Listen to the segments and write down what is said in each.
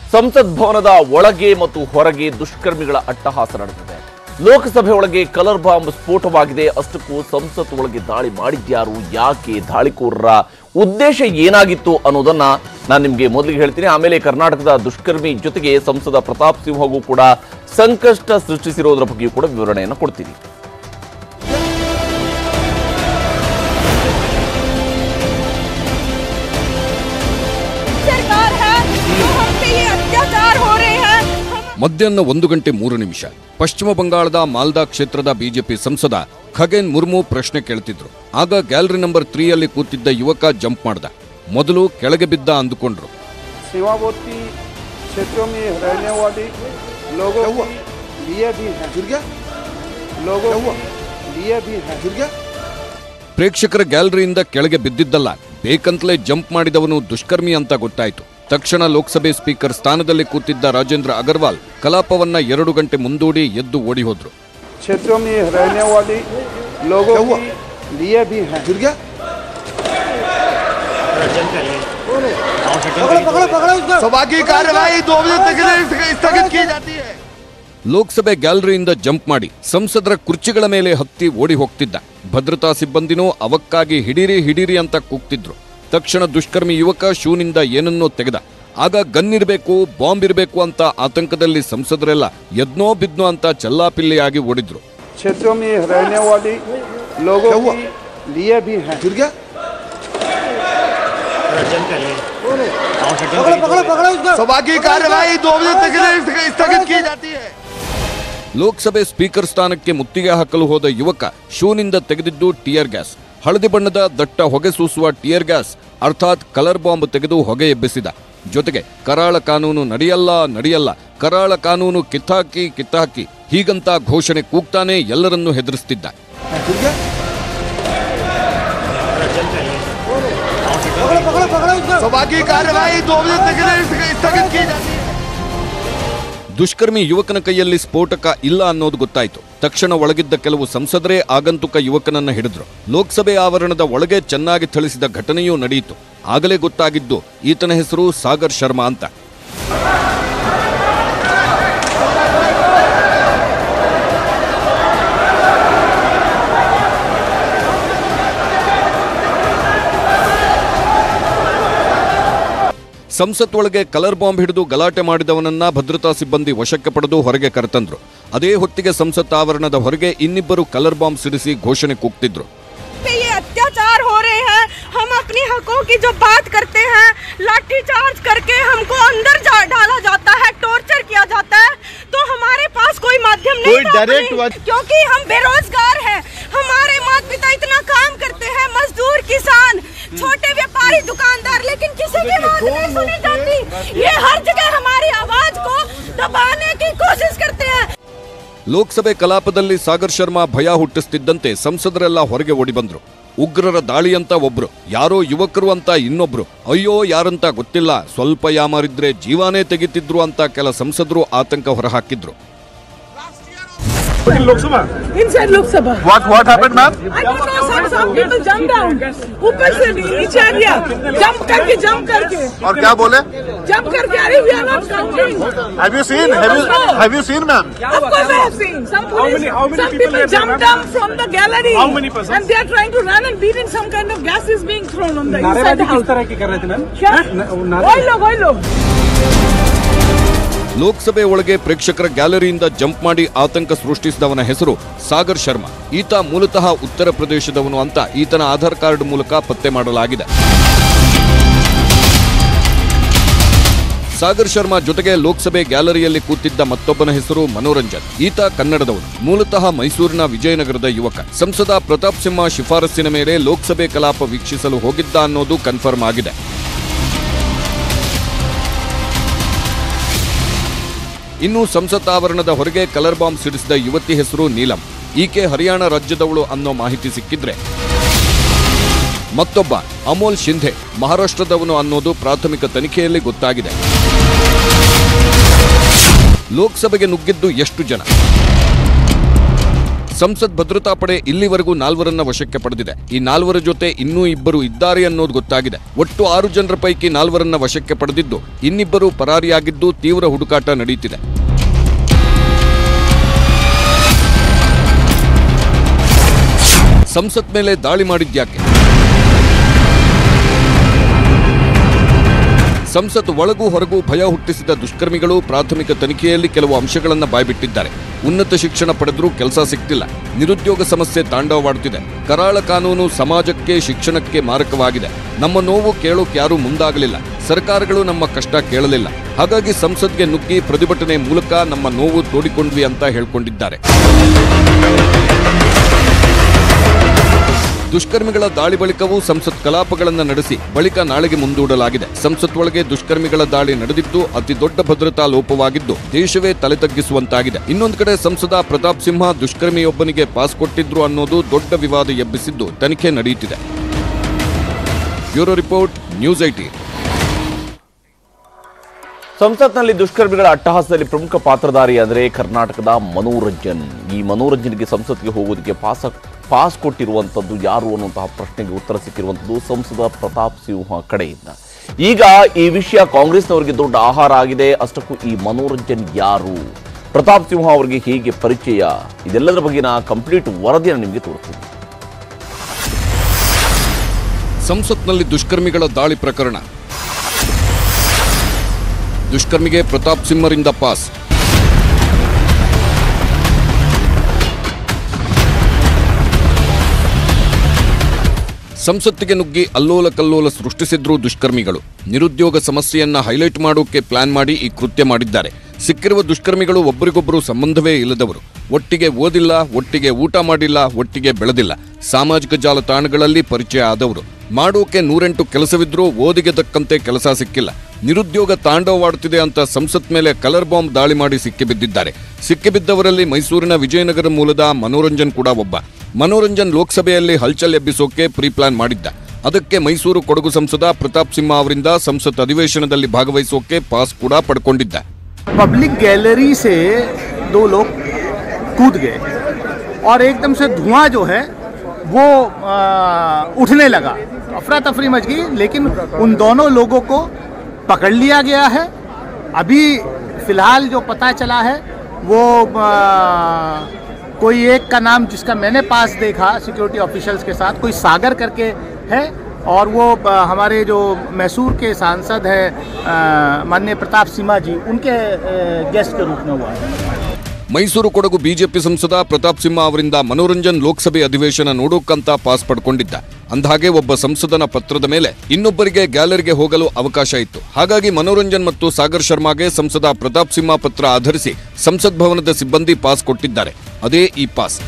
ಸಂಸತ್ ಭವನದ ಒಳಗೆ ಮತ್ತು ಹೊರಗೆ ದುಷ್ಕರ್ಮಿಗಳ ಅಟ್ಟಹಾಸ ನಡೆದಿದೆ ಲೋಕಸಭೆ ಒಳಗೆ ಕಲರ್ ಬಾಂಬ್ ಸ್ಫೋಟವಾಗಿದೆ ಅಷ್ಟಕ್ಕೂ ಸಂಸತ್ ಒಳಗೆ ದಾಳಿ ಮಾಡಿದ್ಯಾರು ಯಾಕೆ ದಾಳಿಕೋರರ ಉದ್ದೇಶ ಏನಾಗಿತ್ತು ಅನ್ನೋದನ್ನ ನಾನು ನಿಮಗೆ ಮೊದಲಿಗೆ ಹೇಳ್ತೀನಿ ಆಮೇಲೆ ಕರ್ನಾಟಕದ ದುಷ್ಕರ್ಮಿ ಜೊತೆಗೆ ಸಂಸದ ಪ್ರತಾಪ್ ಸಿಂಹಗೂ ಕೂಡ ಸಂಕಷ್ಟ ಸೃಷ್ಟಿಸಿರೋದ್ರ ಬಗ್ಗೆಯೂ ಕೂಡ ವಿವರಣೆಯನ್ನು ಕೊಡ್ತೀನಿ सरकार है तो हम पे ये अत्याचार हो रहे हैं हम ಮಧ್ಯಾಹ್ನ ಒಂದು ಗಂಟೆ ಮೂರು ನಿಮಿಷ ಪಶ್ಚಿಮ ಬಂಗಾಳದ ಮಾಲ್ದಾ ಕ್ಷೇತ್ರದ ಬಿಜೆಪಿ ಸಂಸದ ಖಗೇನ್ ಮುರ್ಮು ಪ್ರಶ್ನೆ ಕೇಳ್ತಿದ್ರು ಆಗ ಗ್ಯಾಲರಿ ನಂಬರ್ ತ್ರೀಯಲ್ಲಿ ಕೂತಿದ್ದ ಯುವಕ ಜಂಪ್ ಮಾಡ್ದ ಮೊದಲು ಕೆಳಗೆ ಬಿದ್ದ ಅಂದುಕೊಂಡ್ರು सीमावर्ती क्षेत्रों में रहने वाले लोगों के लिए भी है गिर गया लोगों के लिए भी है गिर गया ಪ್ರೇಕ್ಷಕರ ಗ್ಯಾಲರಿಯಿಂದ ಕೆಳಗೆ ಬಿದ್ದಿದ್ದಲ್ಲ ಬೇಕಂತಲೇ ಜಂಪ್ ಮಾಡಿದವನು ದುಷ್ಕರ್ಮಿ ಅಂತ ಗೊತ್ತಾಯ್ತು ತಕ್ಷಣ ಲೋಕಸಭೆ ಸ್ಪೀಕರ್ ಸ್ಥಾನದಲ್ಲಿ ಕೂತಿದ್ದ ರಾಜೇಂದ್ರ ಅಗರ್ವಾಲ್ ಕಲಾಪವನ್ನ ಎರಡು ಗಂಟೆ ಮುಂದೂಡಿ ಎದ್ದು ಓಡಿ ಹೋದ್ರು क्षेत्रों में रहने वाले लोगों के लिए भी है गिर गया पकड़ो पकड़ो पकड़ो उसको सभा की कार्यवाही दो बजे तक के लिए स्थगित की जाती है ಲೋಕಸಭೆ ಗ್ಯಾಲರಿಯಿಂದ ಜಂಪ್ ಮಾಡಿ ಸಂಸದರ ಕುರ್ಚಿಗಳ ಮೇಲೆ ಹತ್ತಿ ಓಡಿ ಹೋಗ್ತಿದ್ದ ಭದ್ರತಾ ಸಿಬ್ಬಂದಿನೂ ಅವಕ್ಕಾಗಿ ಹಿಡೀರಿ ಹಿಡೀರಿ ಅಂತ ಕೂಗ್ತಿದ್ರು ತಕ್ಷಣ ದುಷ್ಕರ್ಮಿ ಯುವಕ ಶೂನಿಂದ ಏನನ್ನೋ ತೆಗೆದ ಆಗ ಗನ್ ಇರಬೇಕು ಬಾಂಬ್ ಇರಬೇಕು ಅಂತ ಆತಂಕದಲ್ಲಿ ಸಂಸದರೆಲ್ಲ ಎದ್ನೋ ಬಿದ್ನೋ ಅಂತ ಚಲ್ಲಾಪಿಲ್ಲಿಯಾಗಿ ಓಡಿದ್ರು क्षेत्रों में रहने वाले लोगों क्या हुआ? के लिए भी है गिर गया पकड़ो पकड़ो पकड़ो उसको सभा की कार्यवाही दो बजे तक के लिए स्थगित की जाती है ಲೋಕಸಭೆ ಸ್ಪೀಕರ್ ಸ್ಥಾನಕ್ಕೆ ಮುತ್ತಿಗೆ ಹಾಕಲು ಹೋದ ಯುವಕ ಶೂನಿಂದ ತೆಗೆದಿದ್ದು ಟಿಯರ್ ಗ್ಯಾಸ್ ಹಳದಿ ಬಣ್ಣದ ದಟ್ಟ ಹೊಗೆ ಸೂಸುವ ಟಿಯರ್ ಗ್ಯಾಸ್ ಅರ್ಥಾತ್ ಕಲರ್ ಬಾಂಬ್ ತೆಗೆದು ಹೊಗೆ ಎಬ್ಬಿಸಿದ ಜೊತೆಗೆ ಕರಾಳ ಕಾನೂನು ನಡೆಯಲ್ಲ ನಡೆಯಲ್ಲ ಕರಾಳ ಕಾನೂನು ಕಿತ್ತಾಕಿ ಕಿತ್ತಾಕಿ ಹೀಗಂತ ಘೋಷಣೆ ಕೂಗ್ತಾನೆ ಎಲ್ಲರನ್ನೂ ಹೆದರಿಸ್ತಿದ್ದ गिर गया पकड़ो पकड़ो पकड़ो उसको सभा की कार्यवाही दो बजे तक के लिए स्थगित की जाती है ದುಷ್ಕರ್ಮಿ ಯುವಕನ ಕೈಯಲ್ಲಿ ಸ್ಫೋಟಕ ಇಲ್ಲ ಅನ್ನೋದು ಗೊತ್ತಾಯ್ತು ತಕ್ಷಣ ಒಳಗಿದ್ದ ಕೆಲವು ಸಂಸದರೇ ಆಗಂತುಕ ಯುವಕನನ್ನ ಹಿಡಿದ್ರು ಲೋಕಸಭೆ ಆವರಣದ ಒಳಗೆ ಚೆನ್ನಾಗಿ ಥಳಿಸಿದ ಘಟನೆಯೂ ನಡೆಯಿತು ಆಗಲೇ ಗೊತ್ತಾಗಿದ್ದು ಈತನ ಹೆಸರು ಸಾಗರ್ ಶರ್ಮಾ ಅಂತ ಸಂಸತ್ ಒಳಗೆ ಕಲರ್ ಬಾಂಬ್ ಹಿಡಿದು ಗಲಾಟೆ ಮಾಡಿದವನನ್ನ ಭದ್ರತಾ ಸಿಬ್ಬಂದಿ ವಶಕ್ಕೆ ಪಡೆದು ಹೊರಗೆ ಕರೆತಂದ್ರು ಅದೇ ಹೊತ್ತಿಗೆ ಸಂಸತ್ ಆವರಣದ ಹೊರಗೆ ಇನ್ನಿಬ್ಬರು ಕಲರ್ ಬಾಂಬ್ ಸಿಡಿಸಿ ಘೋಷಣೆ ಕೂಗ್ತಿದ್ರು पे ये अत्याचार हो रहे हैं हम अपने हकों की जो बात करते हैं लाठी चार्ज करके हमको अंदर जा, डाला जाता है टॉर्चर किया जाता है तो हमारे पास कोई माध्यम नहीं था अपने- क्योंकि हम बेरोजगार हैं हमारे माता पिता इतना काम करते हैं मजदूर किसान छोटे व्यापारी दुकानदार लेकिन किसी की बात नहीं सुनी जाती ये हर जगह हमारी आवाज को दबाने की कोशिश करते हैं ಲೋಕಸಭೆ ಕಲಾಪದಲ್ಲಿ ಸಾಗರ್ ಶರ್ಮಾ ಭಯ ಹುಟ್ಟಿಸ್ತಿದ್ದಂತೆ ಸಂಸದರೆಲ್ಲ ಹೊರಗೆ ಓಡಿ ಬಂದ್ರು ಉಗ್ರರ ದಾಳಿ ಅಂತ ಒಬ್ರು ಯಾರೋ ಯುವಕರು ಅಂತ ಇನ್ನೊಬ್ರು ಅಯ್ಯೋ ಯಾರಂತ ಗೊತ್ತಿಲ್ಲ ಸ್ವಲ್ಪ ಯಾಮಾರಿದ್ರೆ ಜೀವಾನೇ ತೆಗಿತಿದ್ರು ಅಂತ ಕೆಲ ಸಂಸದರು ಆತಂಕ ಹೊರಹಾಕಿದ್ರು Inside Lok Sabha. What what happened, ma'am? I don't know, some, some people jump down. ऊपर से नीचे आ गया. Jump करके, jump करके. और क्या बोले? Jump करके, अरे we are not counting. Have you seen? Have you have you seen, ma'am? Of course I have seen. Some police, some people jump down from the gallery. How many persons? And they are trying to run and beat in some kind of gas is being thrown on the inside the house. तरह की कर रहे थे ma'am क्या? वही लोग, वही लोग. ಲೋಕಸಭೆ ಒಳಗೆ ಪ್ರೇಕ್ಷಕರ ಗ್ಯಾಲರಿಯಿಂದ ಜಂಪ್ ಮಾಡಿ ಆತಂಕ ಸೃಷ್ಟಿಸಿದವನ ಹೆಸರು ಸಾಗರ್ ಶರ್ಮಾ ಈತ ಮೂಲತಃ ಉತ್ತರ ಪ್ರದೇಶದವನು ಅಂತ ಈತನ ಆಧಾರ್ ಕಾರ್ಡ್ ಮೂಲಕ ಪತ್ತೆ ಮಾಡಲಾಗಿದೆ ಸಾಗರ್ ಶರ್ಮಾ ಜೊತೆಗೆ ಲೋಕಸಭೆ ಗ್ಯಾಲರಿಯಲ್ಲಿ ಕೂತಿದ್ದ ಮತ್ತೊಬ್ಬನ ಹೆಸರು ಮನೋರಂಜನ್ ಈತ ಕನ್ನಡದವನು ಮೂಲತಃ ಮೈಸೂರಿನ ವಿಜಯನಗರದ ಯುವಕ ಸಂಸದ ಪ್ರತಾಪ್ ಸಿಂಹ ಶಿಫಾರಸ್ಸಿನ ಮೇಲೆ ಲೋಕಸಭೆ ಕಲಾಪ ವೀಕ್ಷಿಸಲು ಹೋಗಿದ್ದ ಅನ್ನೋದು ಕನ್ಫರ್ಮ್ ಆಗಿದೆ ಇನ್ನು ಸಂಸತ್ ಆವರಣದ ಹೊರಗೆ ಕಲರ್ ಬಾಂಬ್ ಸಿಡಿಸಿದ ಯುವತಿ ಹೆಸರು ನೀಲಂ ಈಕೆ ಹರಿಯಾಣ ರಾಜ್ಯದವಳು ಅನ್ನೋ ಮಾಹಿತಿ ಸಿಕ್ಕಿದ್ರೆ ಮತ್ತೊಬ್ಬ ಅಮೋಲ್ ಶಿಂಧೆ ಮಹಾರಾಷ್ಟ್ರದವನು ಅನ್ನೋದು ಪ್ರಾಥಮಿಕ ತನಿಖೆಯಲ್ಲಿ ಗೊತ್ತಾಗಿದೆ ಲೋಕಸಭೆಗೆ ನುಗ್ಗಿದ್ದು ಎಷ್ಟು ಜನ ಸಂಸತ್ ಭದ್ರತಾ ಪಡೆ ಇಲ್ಲಿವರೆಗೂ ನಾಲ್ವರನ್ನ ವಶಕ್ಕೆ ಪಡೆದಿದೆ ಈ ನಾಲ್ವರ ಜೊತೆ ಇನ್ನೂ ಇಬ್ಬರು ಇದ್ದಾರೆ ಅನ್ನೋದು ಗೊತ್ತಾಗಿದೆ ಒಟ್ಟು ಆರು ಜನರ ಪೈಕಿ ನಾಲ್ವರನ್ನ ವಶಕ್ಕೆ ಪಡೆದಿದ್ದು ಇನ್ನಿಬ್ಬರು ಪರಾರಿಯಾಗಿದ್ದು ತೀವ್ರ ಹುಡುಕಾಟ ನಡೆಯುತ್ತಿದೆ ಸಂಸತ್ ಮೇಲೆ ದಾಳಿ ಮಾಡಿದ್ಯಾಕೆ ಸಂಸತ್ ಒಳಗೂ ಹೊರಗೂ ಭಯ ಹುಟ್ಟಿಸಿದ ದುಷ್ಕರ್ಮಿಗಳು ಪ್ರಾಥಮಿಕ ತನಿಖೆಯಲ್ಲಿ ಕೆಲವು ಅಂಶಗಳನ್ನು ಬಾಯ್ಬಿಟ್ಟಿದ್ದಾರೆ ಉನ್ನತ ಶಿಕ್ಷಣ ಪಡೆದರೂ ಕೆಲಸ ಸಿಗ್ತಿಲ್ಲ ನಿರುದ್ಯೋಗ ಸಮಸ್ಯೆ ತಾಂಡವವಾಡುತ್ತಿದೆ ಕರಾಳ ಕಾನೂನು ಸಮಾಜಕ್ಕೆ ಶಿಕ್ಷಣಕ್ಕೆ ಮಾರಕವಾಗಿದೆ ನಮ್ಮ ನೋವು ಕೇಳೋಕೆ ಯಾರೂ ಮುಂದಾಗಲಿಲ್ಲ ಸರ್ಕಾರಗಳು ನಮ್ಮ ಕಷ್ಟ ಕೇಳಲಿಲ್ಲ ಹಾಗಾಗಿ ಸಂಸತ್ಗೆ ನುಗ್ಗಿ ಪ್ರತಿಭಟನೆ ಮೂಲಕ ನಮ್ಮ ನೋವು ತೋಡಿಕೊಂಡ್ವಿ ಅಂತ ಹೇಳ್ಕೊಂಡಿದ್ದಾರೆ ದುಷ್ಕರ್ಮಿಗಳ ದಾಳಿ ಬಳಿಕವೂ ಸಂಸತ್ ಕಲಾಪಗಳನ್ನು ನಡೆಸಿ ಬಳಿಕ ನಾಳೆಗೆ ಮುಂದೂಡಲಾಗಿದೆ ಸಂಸತ್ ಒಳಗೆ ದುಷ್ಕರ್ಮಿಗಳ ದಾಳಿ ನಡೆದಿದ್ದು ಅತಿ ದೊಡ್ಡ ಭದ್ರತಾ ಲೋಪವಾಗಿದ್ದು ದೇಶವೇ ತಲೆ ತಗ್ಗಿಸುವಂತಾಗಿದೆ ಇನ್ನೊಂದು ಕಡೆ ಸಂಸದ ಪ್ರತಾಪ್ ಸಿಂಹ ದುಷ್ಕರ್ಮಿಯೊಬ್ಬನಿಗೆ ಪಾಸ್ ಕೊಟ್ಟಿದ್ರು ಅನ್ನೋದು ದೊಡ್ಡ ವಿವಾದ ಎಬ್ಬಿಸಿದ್ದು ತನಿಖೆ ನಡೆಯುತ್ತಿದೆ ಬ್ಯೂರೋ ರಿಪೋರ್ಟ್ ನ್ಯೂಸ್ ಐಟಿ ಸಂಸತ್ನಲ್ಲಿ ದುಷ್ಕರ್ಮಿಗಳ ಅಟ್ಟಹಾಸದಲ್ಲಿ ಪ್ರಮುಖ ಪಾತ್ರಧಾರಿ ಅಂದರೆ ಕರ್ನಾಟಕದ ಮನೋರಂಜನ್ ಈ ಮನೋರಂಜನ್ಗೆ ಸಂಸತ್ಗೆ ಹೋಗೋದಕ್ಕೆ ಪಾಸ ಪಾಸ್ ಕೊಟ್ಟಿರುವಂಥದ್ದು ಯಾರು ಅನ್ನುವಂತಹ ಪ್ರಶ್ನೆಗೆ ಉತ್ತರ ಸಿಕ್ಕಿರುವಂಥದ್ದು ಸಂಸದ ಪ್ರತಾಪ್ ಸಿಂಹ ಕಡೆಯಿಂದ ಈಗ ಈ ವಿಷಯ ಕಾಂಗ್ರೆಸ್ನವರಿಗೆ ದೊಡ್ಡ ಆಹಾರ ಆಗಿದೆ ಅಷ್ಟಕ್ಕೂ ಈ ಮನೋರಂಜನ್ ಯಾರು ಪ್ರತಾಪ್ ಸಿಂಹ ಅವರಿಗೆ ಹೇಗೆ ಪರಿಚಯ ಇದೆಲ್ಲದರ ಬಗ್ಗೆನ ಕಂಪ್ಲೀಟ್ ವರದಿಯನ್ನು ನಿಮಗೆ ತೋರಿಸ್ತೀನಿ ಸಂಸತ್ನಲ್ಲಿ ದುಷ್ಕರ್ಮಿಗಳ ದಾಳಿ ಪ್ರಕರಣ ದುಷ್ಕರ್ಮಿಗೆ ಪ್ರತಾಪ್ ಸಿಂಹರಿಂದ ಪಾಸ್ ಸಂಸತ್ತಿಗೆ ನುಗ್ಗಿ ಅಲ್ಲೋಲ ಕಲ್ಲೋಲ ಸೃಷ್ಟಿಸಿದ್ರು ದುಷ್ಕರ್ಮಿಗಳು ನಿರುದ್ಯೋಗ ಸಮಸ್ಯೆಯನ್ನ ಹೈಲೈಟ್ ಮಾಡೋಕೆ ಪ್ಲಾನ್ ಮಾಡಿ ಈ ಕೃತ್ಯ ಮಾಡಿದ್ದಾರೆ ಸಿಕ್ಕಿರುವ ದುಷ್ಕರ್ಮಿಗಳು ಒಬ್ಬರಿಗೊಬ್ಬರು ಸಂಬಂಧವೇ ಇಲ್ಲದವರು ಒಟ್ಟಿಗೆ ಓದಿಲ್ಲ ಒಟ್ಟಿಗೆ ಊಟ ಮಾಡಿಲ್ಲ ಒಟ್ಟಿಗೆ ಬೆಳೆದಿಲ್ಲ ಸಾಮಾಜಿಕ ಜಾಲತಾಣಗಳಲ್ಲಿ ಪರಿಚಯ ಆದವರು ಮಾಡೋಕೆ ನೂರೆಂಟು ಕೆಲಸವಿದ್ರೂ ಓದಿಗೆ ತಕ್ಕಂತೆ ಕೆಲಸ ಸಿಕ್ಕಿಲ್ಲ ನಿರುದ್ಯೋಗ ತಾಂಡವವಾಡುತ್ತಿದೆ ಅಂತ ಸಂಸತ್ ಮೇಲೆ ಕಲರ್ ಬಾಂಬ್ ದಾಳಿ ಮಾಡಿ ಸಿಕ್ಕಿಬಿದ್ದಿದ್ದಾರೆ ಸಿಕ್ಕಿಬಿದ್ದವರಲ್ಲಿ ಮೈಸೂರಿನ ವಿಜಯನಗರ ಮೂಲದ ಮನೋರಂಜನ್ ಕೂಡ ಒಬ್ಬ ಮನೋರಂಜನ್ ಲೋಕಸಭೆಯಲ್ಲಿ ಹಲ್ಚಲ್ ಎಬ್ಬಿಸೋಕೆ ಪ್ರೀ ಪ್ಲಾನ್ ಮಾಡಿದ್ದ ಅದಕ್ಕೆ ಮೈಸೂರು ಕೊಡಗು ಸಂಸದ ಪ್ರತಾಪ್ ಸಿಂಹ ಅವರಿಂದ ಸಂಸತ್ ಅಧಿವೇಶನದಲ್ಲಿ ಭಾಗವಹಿಸೋಕೆ ಪಾಸ್ ಕೂಡ ಪಡ್ಕೊಂಡಿದ್ದ पब्लिक गैलरी से दो लोग कूद गए और एकदम से धुआं जो है वो आ, उठने लगा अफरा तफरी मच गई लेकिन उन दोनों लोगों को पकड़ लिया गया है अभी फिलहाल जो पता चला है वो आ, कोई एक का नाम जिसका मैंने पास देखा सिक्योरिटी ऑफिशियल्स के साथ कोई सागर करके है और वो आ, हमारे जो मैसूर के सांसद हैं आ, माननीय प्रताप सिम्हा जी उनके गेस्ट के रूप में हुआ है ಮೈಸೂರು ಕೊಡಗು ಬಿಜೆಪಿ ಸಂಸದ ಪ್ರತಾಪ್ ಸಿಂಹ ಅವರಿಂದ ಮನೋರಂಜನ್ ಲೋಕಸಭೆ ಅಧಿವೇಶನ ನೋಡೋಕ್ಕಂತ ಪಾಸ್ ಪಡ್ಕೊಂಡಿದ್ದ ಅಂದಹಾಗೆ ಒಬ್ಬ ಸಂಸದನ ಪತ್ರದ ಮೇಲೆ ಇನ್ನೊಬ್ಬರಿಗೆ ಗ್ಯಾಲರಿಗೆ ಹೋಗಲು ಅವಕಾಶ ಇತ್ತು ಹಾಗಾಗಿ ಮನೋರಂಜನ್ ಮತ್ತು ಸಾಗರ್ ಶರ್ಮಾಗೆ ಸಂಸದ ಪ್ರತಾಪ್ ಸಿಂಹ ಪತ್ರ ಆಧರಿಸಿ ಸಂಸತ್ ಭವನದ ಸಿಬ್ಬಂದಿ ಪಾಸ್ ಕೊಟ್ಟಿದ್ದಾರೆ ಅದೇ ಈ ಪಾಸ್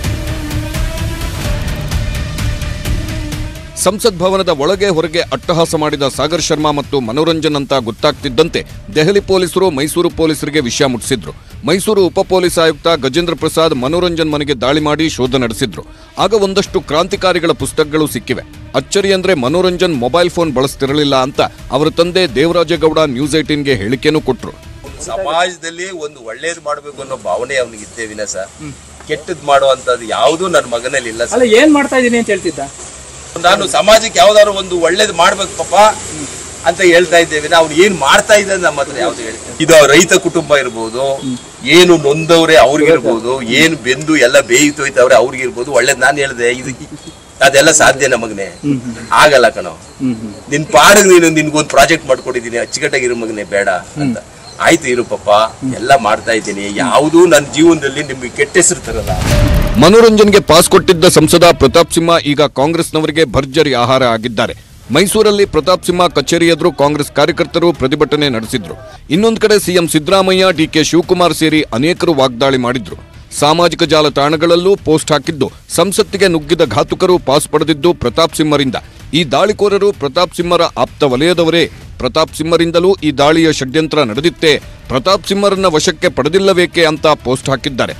ಸಂಸತ್ ಭವನದ ಒಳಗೆ ಹೊರಗೆ ಅಟ್ಟಹಾಸ ಮಾಡಿದ ಸಾಗರ್ ಶರ್ಮಾ ಮತ್ತು ಮನೋರಂಜನ್ ಅಂತ ಗೊತ್ತಾಗ್ತಿದ್ದಂತೆ ದೆಹಲಿ ಪೊಲೀಸರು ಮೈಸೂರು ಪೊಲೀಸರಿಗೆ ವಿಷಯ ಮುಟ್ಟಿಸಿದ್ರು ಮೈಸೂರು ಉಪ ಪೊಲೀಸ್ ಆಯುಕ್ತ ಗಜೇಂದ್ರ ಪ್ರಸಾದ್ ಮನೋರಂಜನ್ ಮನೆಗೆ ದಾಳಿ ಮಾಡಿ ಶೋಧ ನಡೆಸಿದ್ರು ಆಗ ಒಂದಷ್ಟು ಕ್ರಾಂತಿಕಾರಿಗಳ ಪುಸ್ತಕಗಳು ಸಿಕ್ಕಿವೆ ಅಚ್ಚರಿ ಅಂದ್ರೆ ಮನೋರಂಜನ್ ಮೊಬೈಲ್ ಫೋನ್ ಬಳಸ್ತಿರಲಿಲ್ಲ ಅಂತ ಅವರ ತಂದೆ ದೇವರಾಜೇಗೌಡ ನ್ಯೂಸ್ ಏಟೀನ್ಗೆ ಹೇಳಿಕೆನೂ ಕೊಟ್ರು ಸಮಾಜದಲ್ಲಿ ಒಂದು ಒಳ್ಳೇದು ಮಾಡಬೇಕು ಅನ್ನೋ ಭಾವನೆ ಅವನಿಗೆ ಇದ್ದೇ ವಿನಸ ಕೆಟ್ಟದ್ ಮಾಡುವಂತದ್ದು ಯಾವುದೂ ನನ್ನ ಮಗನಲ್ಲಿ ಇಲ್ಲ ಸರ್ ಅಲ್ಲ ಏನ್ ಮಾಡ್ತಾ ಇದೀನಿ ಅಂತ ಹೇಳ್ತಿದ್ದ ನಾನು ಸಮಾಜಕ್ಕೆ ಯಾವ್ದಾದ್ರು ಒಂದು ಒಳ್ಳೇದು ಮಾಡ್ಬೇಕು ಪಾಪ ಅಂತ ಹೇಳ್ತಾ ಇದ್ದೇವೆ ಅವ್ನು ಏನ್ ಮಾಡ್ತಾ ಇದ್ದಾನೆ ನಮ್ಮ ಹತ್ರ ಯಾವ್ದು ಹೇಳಿ ಇದು ರೈತ ಕುಟುಂಬ ಇರ್ಬೋದು ಏನು ನೊಂದವ್ರೆ ಅವ್ರಿಗಿರ್ಬೋದು ಏನು ಬೆಂದು ಎಲ್ಲ ಬೇಯ್ತೋಯ್ತವ್ರೆ ಅವ್ರಿಗಿರ್ಬೋದು ಒಳ್ಳೇದ್ ನಾನು ಹೇಳ್ದೆ ಇದು ಅದೆಲ್ಲ ಸಾಧ್ಯ ನಮಗ್ನೆ ಆಗಲ್ಲ ಕಣೋ ನಿನ್ ಪಾಡಿಗೆ ನೀನು ನಿನ್ಗೊಂದು ಪ್ರಾಜೆಕ್ಟ್ ಮಾಡ್ಕೊಟ್ಟಿದ್ದೀನಿ ಅಚ್ಚುಕಟ್ಟಾಗಿರೋ ಮಗನೆ ಬೇಡ ಅಂತ ಆಯ್ತು ಇರು ಪಾಪ ಎಲ್ಲ ಮಾಡ್ತಾ ಇದ್ದೀನಿ ಯಾವುದೂ ನನ್ನ ಜೀವನದಲ್ಲಿ ನಿಮ್ಗೆ ಕೆಟ್ಟ ಹೆಸರು ತರಲ್ಲ ಮನೋರಂಜನ್ಗೆ ಪಾಸ್ ಕೊಟ್ಟಿದ್ದ ಸಂಸದ ಪ್ರತಾಪ್ ಸಿಂಹ ಈಗ ಕಾಂಗ್ರೆಸ್ನವರಿಗೆ ಭರ್ಜರಿ ಆಹಾರ ಆಗಿದ್ದಾರೆ ಮೈಸೂರಲ್ಲಿ ಪ್ರತಾಪ್ ಸಿಂಹ ಕಚೇರಿ ಎದುರು ಕಾಂಗ್ರೆಸ್ ಕಾರ್ಯಕರ್ತರು ಪ್ರತಿಭಟನೆ ನಡೆಸಿದ್ರು ಇನ್ನೊಂದು ಕಡೆ ಸಿಎಂ ಸಿದ್ದರಾಮಯ್ಯ ಡಿಕೆ ಶಿವಕುಮಾರ್ ಸೇರಿ ಅನೇಕರು ವಾಗ್ದಾಳಿ ಮಾಡಿದ್ರು ಸಾಮಾಜಿಕ ಜಾಲತಾಣಗಳಲ್ಲೂ ಪೋಸ್ಟ್ ಹಾಕಿದ್ದು ಸಂಸತ್ತಿಗೆ ನುಗ್ಗಿದ ಘಾತುಕರು ಪಾಸ್ ಪಡೆದಿದ್ದು ಪ್ರತಾಪ್ ಸಿಂಹರಿಂದ ಈ ದಾಳಿಕೋರರು ಪ್ರತಾಪ್ ಸಿಂಹರ ಆಪ್ತ ವಲಯದವರೇ ಪ್ರತಾಪ್ ಸಿಂಹರಿಂದಲೂ ಈ ದಾಳಿಯ ಷಡ್ಯಂತ್ರ ನಡೆದಿತ್ತೇ ಪ್ರತಾಪ್ ಸಿಂಹರನ್ನ ವಶಕ್ಕೆ ಪಡೆದಿಲ್ಲಬೇಕೆ ಅಂತ ಪೋಸ್ಟ್ ಹಾಕಿದ್ದಾರೆ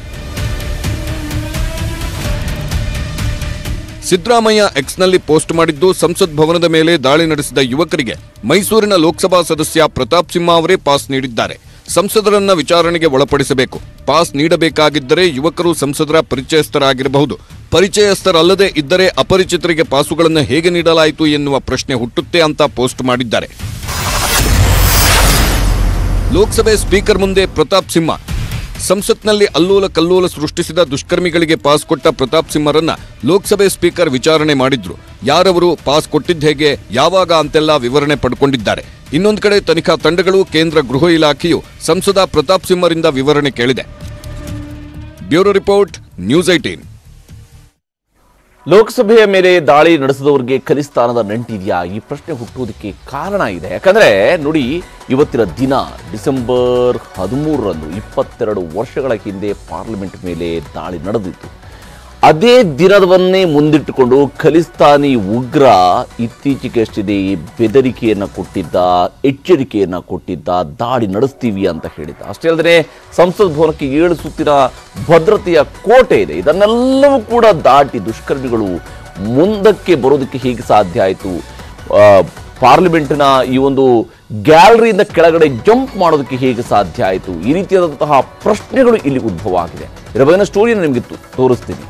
ಸಿದ್ದರಾಮಯ್ಯ ಎಕ್ಸ್ನಲ್ಲಿ ಪೋಸ್ಟ್ ಮಾಡಿದ್ದು ಸಂಸತ್ ಭವನದ ಮೇಲೆ ದಾಳಿ ನಡೆಸಿದ ಯುವಕರಿಗೆ ಮೈಸೂರಿನ ಲೋಕಸಭಾ ಸದಸ್ಯ ಪ್ರತಾಪ್ ಸಿಂಹ ಅವರೇ ಪಾಸ್ ನೀಡಿದ್ದಾರೆ ಸಂಸದರನ್ನ ವಿಚಾರಣೆಗೆ ಒಳಪಡಿಸಬೇಕು ಪಾಸ್ ನೀಡಬೇಕಾಗಿದ್ದರೆ ಯುವಕರು ಸಂಸದರ ಪರಿಚಯಸ್ಥರಾಗಿರಬಹುದು ಪರಿಚಯಸ್ಥರಲ್ಲದೆ ಇದ್ದರೆ ಅಪರಿಚಿತರಿಗೆ ಪಾಸುಗಳನ್ನು ಹೇಗೆ ನೀಡಲಾಯಿತು ಎನ್ನುವ ಪ್ರಶ್ನೆ ಹುಟ್ಟುತ್ತೆ ಅಂತ ಪೋಸ್ಟ್ ಮಾಡಿದ್ದಾರೆ ಲೋಕಸಭೆ ಸ್ಪೀಕರ್ ಮುಂದೆ ಪ್ರತಾಪ್ ಸಿಂಹ ಸಂಸತ್ನಲ್ಲಿ ಅಲ್ಲೋಲ ಕಲ್ಲೋಲ ಸೃಷ್ಟಿಸಿದ ದುಷ್ಕರ್ಮಿಗಳಿಗೆ ಪಾಸ್ ಕೊಟ್ಟ ಪ್ರತಾಪ್ ಸಿಂಹರನ್ನ ಲೋಕಸಭೆ ಸ್ಪೀಕರ್ ವಿಚಾರಣೆ ಮಾಡಿದ್ರು ಯಾರವರು ಪಾಸ್ ಕೊಟ್ಟಿದ್ದ ಹೇಗೆ ಯಾವಾಗ ಅಂತೆಲ್ಲ ವಿವರಣೆ ಪಡ್ಕೊಂಡಿದ್ದಾರೆ ಇನ್ನೊಂದು ಕಡೆ ತನಿಖಾ ತಂಡಗಳು ಕೇಂದ್ರ ಗೃಹ ಇಲಾಖೆಯು ಸಂಸದ ಪ್ರತಾಪ್ ಸಿಂಹರಿಂದ ವಿವರಣೆ ಕೇಳಿದೆ ಬ್ಯೂರೋ ರಿಪೋರ್ಟ್ ನ್ಯೂಸ್ ಐಟೀನ್ ಲೋಕಸಭೆಯ ಮೇಲೆ ದಾಳಿ ನಡೆಸಿದವರಿಗೆ ಖಲಿಸ್ತಾನದ ನಂಟಿದೆಯಾ ಈ ಪ್ರಶ್ನೆ ಹುಟ್ಟುವುದಕ್ಕೆ ಕಾರಣ ಇದೆ ಯಾಕಂದ್ರೆ ನೋಡಿ ಇವತ್ತಿನ ದಿನ ಡಿಸೆಂಬರ್ ಹದಿಮೂರರಂದು ಇಪ್ಪತ್ತೆರಡು ವರ್ಷಗಳ ಹಿಂದೆ ಪಾರ್ಲಿಮೆಂಟ್ ಮೇಲೆ ದಾಳಿ ನಡೆದಿತ್ತು ಅದೇ ದಿನವನ್ನೇ ಮುಂದಿಟ್ಟುಕೊಂಡು ಖಲಿಸ್ತಾನಿ ಉಗ್ರ ಇತ್ತೀಚೆಗಷ್ಟಿದೆ ಬೆದರಿಕೆಯನ್ನು ಕೊಟ್ಟಿದ್ದ ಎಚ್ಚರಿಕೆಯನ್ನು ಕೊಟ್ಟಿದ್ದ ದಾಳಿ ನಡೆಸ್ತೀವಿ ಅಂತ ಹೇಳಿದ್ದ ಅಷ್ಟೇ ಅಲ್ಲದೆ ಸಂಸತ್ ಭವನಕ್ಕೆ ಏಳು ಸುತ್ತಿನ ಭದ್ರತೆಯ ಕೋಟೆ ಇದೆ ಇದನ್ನೆಲ್ಲವೂ ಕೂಡ ದಾಟಿ ದುಷ್ಕರ್ಮಿಗಳು ಮುಂದಕ್ಕೆ ಬರೋದಕ್ಕೆ ಹೇಗೆ ಸಾಧ್ಯ ಆಯಿತು ಪಾರ್ಲಿಮೆಂಟ್ನ ಈ ಒಂದು ಗ್ಯಾಲರಿಯಿಂದ ಕೆಳಗಡೆ ಜಂಪ್ ಮಾಡೋದಕ್ಕೆ ಹೇಗೆ ಸಾಧ್ಯ ಆಯಿತು ಈ ರೀತಿಯಾದಂತಹ ಪ್ರಶ್ನೆಗಳು ಇಲ್ಲಿ ಉದ್ಭವ ಆಗಿದೆ ಇದರ ಬಗೆನ ಸ್ಟೋರಿಯನ್ನು ನಿಮಗೆ ತೋ- ತೋರಿಸ್ತೀನಿ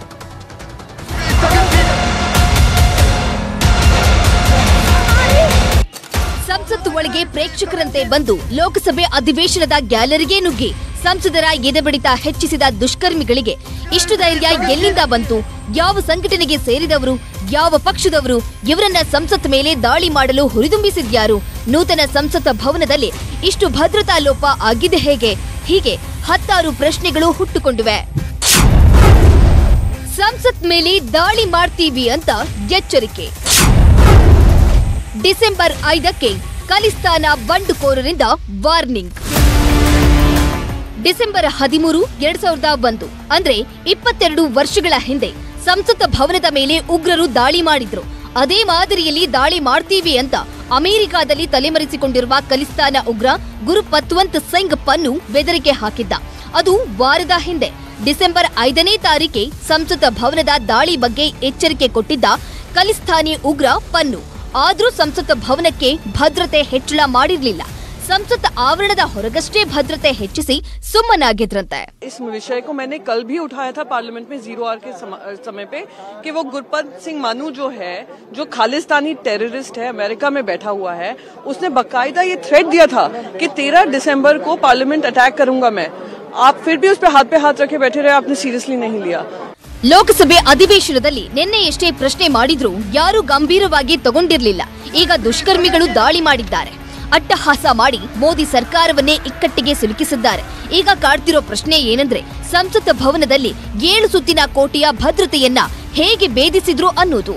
ಸಂಸತ್ತು ಒಳಗೆ ಪ್ರೇಕ್ಷಕರಂತೆ ಬಂದು ಲೋಕಸಭೆ ಅಧಿವೇಶನದ ಗ್ಯಾಲರಿಗೆ ನುಗ್ಗಿ ಸಂಸದರ ಎದೆಬಡಿತ ಹೆಚ್ಚಿಸಿದ ದುಷ್ಕರ್ಮಿಗಳಿಗೆ ಇಷ್ಟು ಧೈರ್ಯ ಎಲ್ಲಿಂದ ಬಂತು ಯಾವ ಸಂಘಟನೆಗೆ ಸೇರಿದವರು ಯಾವ ಪಕ್ಷದವರು ಇವರನ್ನ ಸಂಸತ್ ಮೇಲೆ ದಾಳಿ ಮಾಡಲು ಹುರಿದುಂಬಿಸಿದ್ಯಾರು ನೂತನ ಸಂಸತ್ ಭವನದಲ್ಲಿ ಇಷ್ಟು ಭದ್ರತಾ ಲೋಪ ಆಗಿದೆ ಹೇಗೆ ಹೀಗೆ ಹತ್ತಾರು ಪ್ರಶ್ನೆಗಳು ಹುಟ್ಟುಕೊಂಡಿವೆ ಸಂಸತ್ ಮೇಲೆ ದಾಳಿ ಮಾಡ್ತೀವಿ ಅಂತ ಎಚ್ಚರಿಕೆ ಡಿಸೆಂಬರ್ ಐದಕ್ಕೆ ಖಲಿಸ್ತಾನ ಬಂಡುಕೋರರಿಂದ ವಾರ್ನಿಂಗ್ ಡಿಸೆಂಬರ್ ಹದಿಮೂರು ಎರಡ್ ಸಾವಿರದ ಒಂದು ಅಂದ್ರೆ ಇಪ್ಪತ್ತೆರಡು ವರ್ಷಗಳ ಹಿಂದೆ ಸಂಸತ್ ಭವನದ ಮೇಲೆ ಉಗ್ರರು ದಾಳಿ ಮಾಡಿದ್ರು ಅದೇ ಮಾದರಿಯಲ್ಲಿ ದಾಳಿ ಮಾಡ್ತೀವಿ ಅಂತ ಅಮೆರಿಕಾದಲ್ಲಿ ತಲೆಮರೆಸಿಕೊಂಡಿರುವ ಖಲಿಸ್ತಾನ ಉಗ್ರ ಗುರು ಪತ್ವಂತ್ ಸಿಂಗ್ ಪನ್ನು ಬೆದರಿಕೆ ಹಾಕಿದ್ದ ಅದು ವಾರದ ಹಿಂದೆ ಡಿಸೆಂಬರ್ ಐದನೇ ತಾರೀಕೆ ಸಂಸತ್ ಭವನದ ದಾಳಿ ಬಗ್ಗೆ ಎಚ್ಚರಿಕೆ ಕೊಟ್ಟಿದ್ದ ಖಲಿಸ್ತಾನಿ ಉಗ್ರ ಪನ್ನು ಆದ್ರೂ ಸಂಸತ್ ಭವನಕ್ಕೆ ಭದ್ರತೆ ಹೆಚ್ಚಳ ಮಾಡಿರ್ಲಿಲ್ಲ ಸಂಸತ್ ಆವರಣದ ಹೊರಗಷ್ಟೇ ಭದ್ರತೆ ಹೆಚ್ಚಿಸಿ ಸುಮ್ಮನಾಗಿದ್ರಂತೆ इस विषय को मैंने कल भी उठाया था पार्लियामेंट में जीरो आर के सम- समय पे कि वो गुरपत सिंह मानू जो है जो खालिस्तानी टेररिस्ट है अमेरिका में बैठा हुआ है उसने बकायदा ये थ्रेट दिया था कि तेरह दिसंबर को पार्लियामेंट अटैक करूंगा मैं आप फिर भी उस पर हाथ पे हाथ रखे बैठे रहे आपने सीरियसली नहीं लिया ಲೋಕಸಭೆ ಅಧಿವೇಶನದಲ್ಲಿ ನಿನ್ನೆಯಷ್ಟೇ ಪ್ರಶ್ನೆ ಮಾಡಿದ್ರೂ ಯಾರೂ ಗಂಭೀರವಾಗಿ ತಗೊಂಡಿರ್ಲಿಲ್ಲ ಈಗ ದುಷ್ಕರ್ಮಿಗಳು ದಾಳಿ ಮಾಡಿದ್ದಾರೆ ಅಟ್ಟಹಾಸ ಮಾಡಿ ಮೋದಿ ಸರ್ಕಾರವನ್ನೇ ಇಕ್ಕಟ್ಟಿಗೆ ಸಿಲುಕಿಸಿದ್ದಾರೆ ಈಗ ಕಾಡ್ತಿರೋ ಪ್ರಶ್ನೆ ಏನಂದ್ರೆ ಸಂಸತ್ ಭವನದಲ್ಲಿ ಏಳು ಸುತ್ತಿನ ಕೋಟೆಯ ಭದ್ರತೆಯನ್ನ ಹೇಗೆ ಭೇದಿಸಿದ್ರು ಅನ್ನೋದು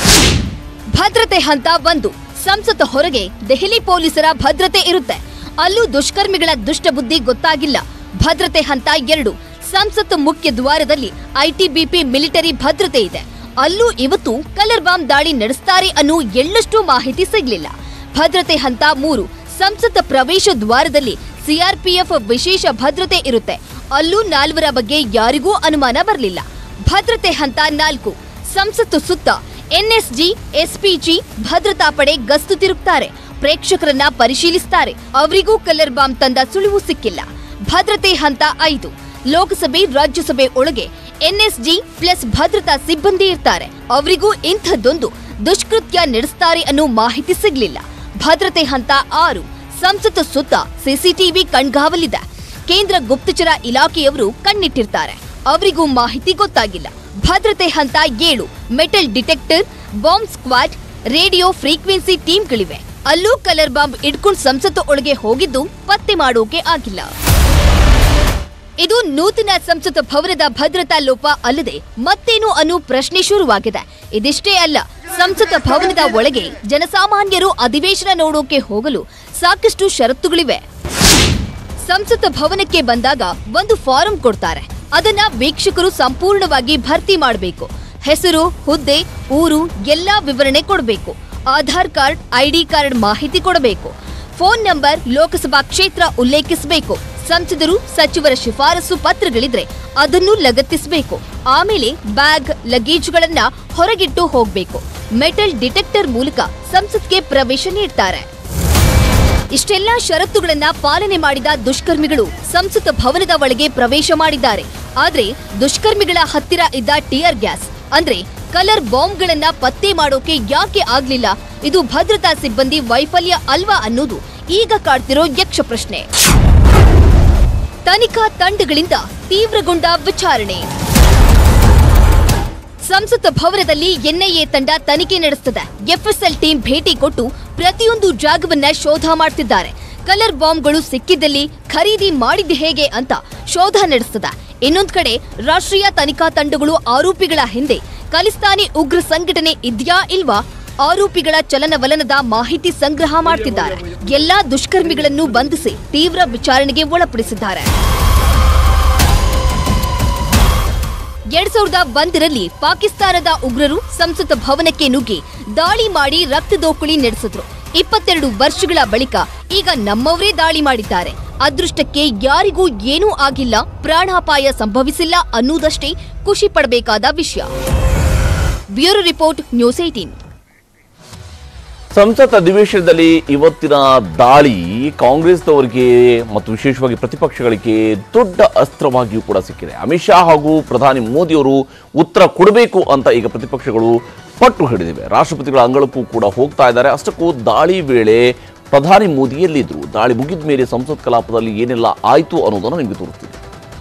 ಭದ್ರತೆ ಹಂತ ಒಂದು ಸಂಸತ್ ಹೊರಗೆ ದೆಹಲಿ ಪೊಲೀಸರ ಭದ್ರತೆ ಇರುತ್ತೆ ಅಲ್ಲೂ ದುಷ್ಕರ್ಮಿಗಳ ದುಷ್ಟಬುದ್ಧಿ ಗೊತ್ತಾಗಿಲ್ಲ ಭದ್ರತೆ ಹಂತ ಎರಡು ಸಂಸತ್ ಮುಖ್ಯ ದ್ವಾರದಲ್ಲಿ ಐಟಿಬಿಪಿ ಮಿಲಿಟರಿ ಭದ್ರತೆ ಇದೆ ಅಲ್ಲೂ ಇವತ್ತು ಕಲರ್ ಬಾಂಬ್ ದಾಳಿ ನಡೆಸ್ತಾರೆ ಅನ್ನೋ ಎಳ್ಳಷ್ಟು ಮಾಹಿತಿ ಸಿಗ್ಲಿಲ್ಲ ಭದ್ರತೆ ಹಂತ ಮೂರು ಸಂಸತ್ ಪ್ರವೇಶ ದ್ವಾರದಲ್ಲಿ ಸಿಆರ್ಪಿಎಫ್ ವಿಶೇಷ ಭದ್ರತೆ ಇರುತ್ತೆ ಅಲ್ಲೂ ನಾಲ್ವರ ಬಗ್ಗೆ ಯಾರಿಗೂ ಅನುಮಾನ ಬರಲಿಲ್ಲ ಭದ್ರತೆ ಹಂತ ನಾಲ್ಕು ಸಂಸತ್ತು ಸುತ್ತ ಎನ್ಎಸ್ಜಿ ಎಸ್ಪಿಜಿ ಭದ್ರತಾ ಪಡೆ ಗಸ್ತು ತಿರುಗ್ತಾರೆ ಪ್ರೇಕ್ಷಕರನ್ನ ಪರಿಶೀಲಿಸ್ತಾರೆ ಅವರಿಗೂ ಕಲರ್ ಬಾಂಬ್ ತಂದ ಸುಳಿವು ಸಿಕ್ಕಿಲ್ಲ ಭದ್ರತೆ ಹಂತ ಐದು ಲೋಕಸಭೆ ರಾಜ್ಯಸಭೆ ಒಳಗೆ ಎನ್ಎಸ್ಜಿ ಪ್ಲಸ್ ಭದ್ರತಾ ಸಿಬ್ಬಂದಿ ಇರ್ತಾರೆ ಅವರಿಗೂ ಇಂಥದ್ದೊಂದು ದುಷ್ಕೃತ್ಯ ನಡೆಸ್ತಾರೆ ಅನ್ನೋ ಮಾಹಿತಿ ಸಿಗ್ಲಿಲ್ಲ ಭದ್ರತೆ ಹಂತ ಆರು ಸಂಸತ್ ಸುತ್ತ ಸಿಸಿಟಿವಿ ಕಣ್ಗಾವಲಿದೆ ಕೇಂದ್ರ ಗುಪ್ತಚರ ಇಲಾಖೆಯವರು ಕಣ್ಣಿಟ್ಟಿರ್ತಾರೆ ಅವರಿಗೂ ಮಾಹಿತಿ ಗೊತ್ತಾಗಿಲ್ಲ ಭದ್ರತೆ ಹಂತ ಏಳು metal detector bomb squad radio frequency ಟೀಮ್ಗಳಿವೆ ಅಲ್ಲೂ ಕಲರ್ ಬಾಂಬ್ ಇಟ್ಕೊಂಡು ಸಂಸತ್ತು ಒಳಗೆ ಹೋಗಿದ್ದು ಪತ್ತೆ ಮಾಡೋಕೆ ಆಗಿಲ್ಲ ಇದು ನೂತನ ಸಂಸತ್ ಭವನದ ಭದ್ರತಾ ಲೋಪ ಅಲ್ಲದೆ ಮತ್ತೇನು ಅನ್ನೋ ಪ್ರಶ್ನೆ ಶುರುವಾಗಿದೆ ಇದಿಷ್ಟೇ ಅಲ್ಲ ಸಂಸತ್ ಭವನದ ಒಳಗೆ ಜನಸಾಮಾನ್ಯರು ಅಧಿವೇಶನ ನೋಡೋಕೆ ಹೋಗಲು ಸಾಕಷ್ಟು ಷರತ್ತುಗಳಿವೆ ಸಂಸತ್ ಭವನಕ್ಕೆ ಬಂದಾಗ ಒಂದು ಫಾರಂ ಕೊಡ್ತಾರೆ ಅದನ್ನ ವೀಕ್ಷಕರು ಸಂಪೂರ್ಣವಾಗಿ ಭರ್ತಿ ಮಾಡಬೇಕು ಹೆಸರು ಹುದ್ದೆ ಊರು ಎಲ್ಲಾ ವಿವರಣೆ ಕೊಡಬೇಕು ಆಧಾರ್ ಕಾರ್ಡ್ ಐಡಿ ಕಾರ್ಡ್ ಮಾಹಿತಿ ಕೊಡಬೇಕು ಫೋನ್ ನಂಬರ್ ಲೋಕಸಭಾ ಕ್ಷೇತ್ರ ಉಲ್ಲೇಖಿಸಬೇಕು ಸಂಸದರು ಸಚಿವರ ಶಿಫಾರಸು ಪತ್ರಗಳಿದ್ರೆ ಅದನ್ನು ಲಗತ್ತಿಸಬೇಕು ಆಮೇಲೆ ಬ್ಯಾಗ್ ಲಗೇಜ್ಗಳನ್ನ ಹೊರಗಿಟ್ಟು ಹೋಗ್ಬೇಕು ಮೆಟಲ್ ಡಿಟೆಕ್ಟರ್ ಮೂಲಕ ಸಂಸತ್ಗೆ ಪ್ರವೇಶ ನೀಡ್ತಾರೆ ಇಷ್ಟೆಲ್ಲಾ ಷರತ್ತುಗಳನ್ನ ಪಾಲನೆ ಮಾಡಿದ ದುಷ್ಕರ್ಮಿಗಳು ಸಂಸತ್ ಭವನದ ಒಳಗೆ ಪ್ರವೇಶ ಮಾಡಿದ್ದಾರೆ ಆದ್ರೆ ದುಷ್ಕರ್ಮಿಗಳ ಹತ್ತಿರ ಇದ್ದ ಟಿಯರ್ ಗ್ಯಾಸ್ ಅಂದ್ರೆ ಕಲರ್ ಬಾಂಬ್ಗಳನ್ನ ಪತ್ತೆ ಮಾಡೋಕೆ ಯಾಕೆ ಆಗ್ಲಿಲ್ಲ ಇದು ಭದ್ರತಾ ಸಿಬ್ಬಂದಿ ವೈಫಲ್ಯ ಅಲ್ವಾ ಅನ್ನೋದು ಈಗ ಕಾಡ್ತಿರೋ ಯಕ್ಷ ಪ್ರಶ್ನೆ ತನಿಖಾ ತಂಡಗಳಿಂದ ತೀವ್ರಗೊಂಡ ವಿಚಾರಣೆ ಸಂಸತ್ ಭವನದಲ್ಲಿ ಎನ್ಐಎ ತಂಡ ತನಿಖೆ ನಡೆಸುತ್ತದೆ ಎಫ್ಎಸ್ಎಲ್ ಟೀಮ್ ಭೇಟಿ ಕೊಟ್ಟು ಪ್ರತಿಯೊಂದು ಜಾಗವನ್ನ ಶೋಧ ಮಾಡ್ತಿದ್ದಾರೆ ಕಲರ್ ಬಾಂಬ್ಗಳು ಸಿಕ್ಕಿದ್ದಲ್ಲಿ ಖರೀದಿ ಮಾಡಿದ್ದು ಹೇಗೆ ಅಂತ ಶೋಧ ನಡೆಸ್ತದೆ ಇನ್ನೊಂದ್ ಕಡೆ ರಾಷ್ಟ್ರೀಯ ತನಿಖಾ ತಂಡಗಳು ಆರೋಪಿಗಳ ಹಿಂದೆ ಖಲಿಸ್ತಾನಿ ಉಗ್ರ ಸಂಘಟನೆ ಇದ್ಯಾ ಇಲ್ವಾ ಆರೋಪಿಗಳ ಚಲನವಲನದ ಮಾಹಿತಿ ಸಂಗ್ರಹ ಮಾಡ್ತಿದ್ದಾರೆ ಎಲ್ಲಾ ದುಷ್ಕರ್ಮಿಗಳನ್ನು ಬಂಧಿಸಿ ತೀವ್ರ ವಿಚಾರಣೆಗೆ ಒಳಪಡಿಸಿದ್ದಾರೆ ಎರಡ್ ಸಾವಿರದ ಒಂದರಲ್ಲಿ ಪಾಕಿಸ್ತಾನದ ಉಗ್ರರು ಸಂಸತ್ ಭವನಕ್ಕೆ ನುಗ್ಗಿ ದಾಳಿ ಮಾಡಿ ರಕ್ತದೋಕುಳಿ ನಡೆಸಿದ್ರು ಇಪ್ಪತ್ತೆರಡು ವರ್ಷಗಳ ಬಳಿಕ ಈಗ ನಮ್ಮವರೇ ದಾಳಿ ಮಾಡಿದ್ದಾರೆ ಅದೃಷ್ಟಕ್ಕೆ ಯಾರಿಗೂ ಏನೂ ಆಗಿಲ್ಲ ಪ್ರಾಣಾಪಾಯ ಸಂಭವಿಸಿಲ್ಲ ಅನ್ನುವುದಷ್ಟೇ ಖುಷಿ ಪಡಬೇಕಾದ ವಿಷಯ ಬ್ಯೂರೋ ರಿಪೋರ್ಟ್ ನ್ಯೂಸ್ ಏಟೀನ್ ಸಂಸತ್ ಅಧಿವೇಶನದಲ್ಲಿ ಇವತ್ತಿನ ದಾಳಿ ಕಾಂಗ್ರೆಸ್ನವರಿಗೆ ಮತ್ತು ವಿಶೇಷವಾಗಿ ಪ್ರತಿಪಕ್ಷಗಳಿಗೆ ದೊಡ್ಡ ಅಸ್ತ್ರವಾಗಿಯೂ ಕೂಡ ಸಿಕ್ಕಿದೆ ಅಮಿತ್ ಶಾ ಹಾಗೂ ಪ್ರಧಾನಿ ಮೋದಿಯವರು ಉತ್ತರ ಕೊಡಬೇಕು ಅಂತ ಈಗ ಪ್ರತಿಪಕ್ಷಗಳು ಪಟ್ಟು ಹಿಡಿದಿವೆ ರಾಷ್ಟ್ರಪತಿಗಳ ಅಂಗಳಕ್ಕೂ ಕೂಡ ಹೋಗ್ತಾ ಇದ್ದಾರೆ ಅಷ್ಟಕ್ಕೂ ದಾಳಿ ವೇಳೆ ಪ್ರಧಾನಿ ಮೋದಿ ಎಲ್ಲಿದ್ರು ದಾಳಿ ಮುಗಿದ ಮೇಲೆ ಸಂಸತ್ ಕಲಾಪದಲ್ಲಿ ಏನೆಲ್ಲ ಆಯಿತು ಅನ್ನೋದನ್ನು ನಿಮಗೆ ತೋರಿಸ್ತೀನಿ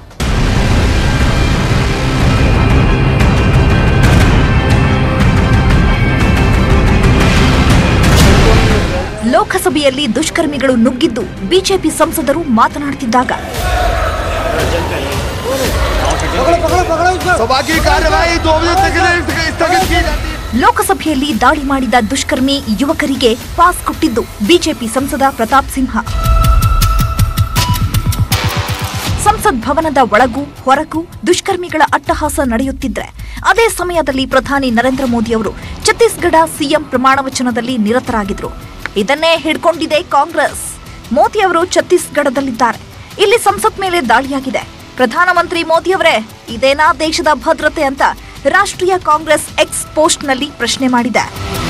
ಲೋಕಸಭೆಯಲ್ಲಿ ದುಷ್ಕರ್ಮಿಗಳು ನುಗ್ಗಿದ್ದು ಬಿಜೆಪಿ ಸಂಸದರು ಮಾತನಾಡುತ್ತಿದ್ದಾಗ सभा की कार्यवाही दो बजे तक के लिए स्थगित की जाती है ಲೋಕಸಭೆಯಲ್ಲಿ ದಾಳಿ ಮಾಡಿದ ದುಷ್ಕರ್ಮಿ ಯುವಕರಿಗೆ ಪಾಸ್ ಕೊಟ್ಟಿದ್ದು ಬಿಜೆಪಿ ಸಂಸದ ಪ್ರತಾಪ್ ಸಿಂಹ ಸಂಸತ್ ಭವನದ ಒಳಗೂ ಹೊರಗೂ ದುಷ್ಕರ್ಮಿಗಳ ಅಟ್ಟಹಾಸ ನಡೆಯುತ್ತಿದ್ರೆ ಅದೇ ಸಮಯದಲ್ಲಿ ಪ್ರಧಾನಿ ನರೇಂದ್ರ ಮೋದಿ ಅವರು ಛತ್ತೀಸ್ಗಢ ಸಿಎಂ ಪ್ರಮಾಣ ವಚನದಲ್ಲಿ ನಿರತರಾಗಿದ್ರು ಇದನ್ನೇ ಹಿಡ್ಕೊಂಡಿದೆ ಕಾಂಗ್ರೆಸ್ ಮೋದಿ ಅವರು ಛತ್ತೀಸ್ಗಢದಲ್ಲಿದ್ದಾರೆ ಇಲ್ಲಿ ಸಂಸತ್ ಮೇಲೆ ದಾಳಿಯಾಗಿದೆ ಪ್ರಧಾನಮಂತ್ರಿ ಮೋದಿ ಅವರೇ ಇದೇನಾ ದೇಶದ ಭದ್ರತೆ ಅಂತ ರಾಷ್ಟ್ರೀಯ ಕಾಂಗ್ರೆಸ್ ಎಕ್ಸ್ ಪೋಸ್ಟ್ನಲ್ಲಿ ಪ್ರಶ್ನೆ ಮಾಡಿದೆ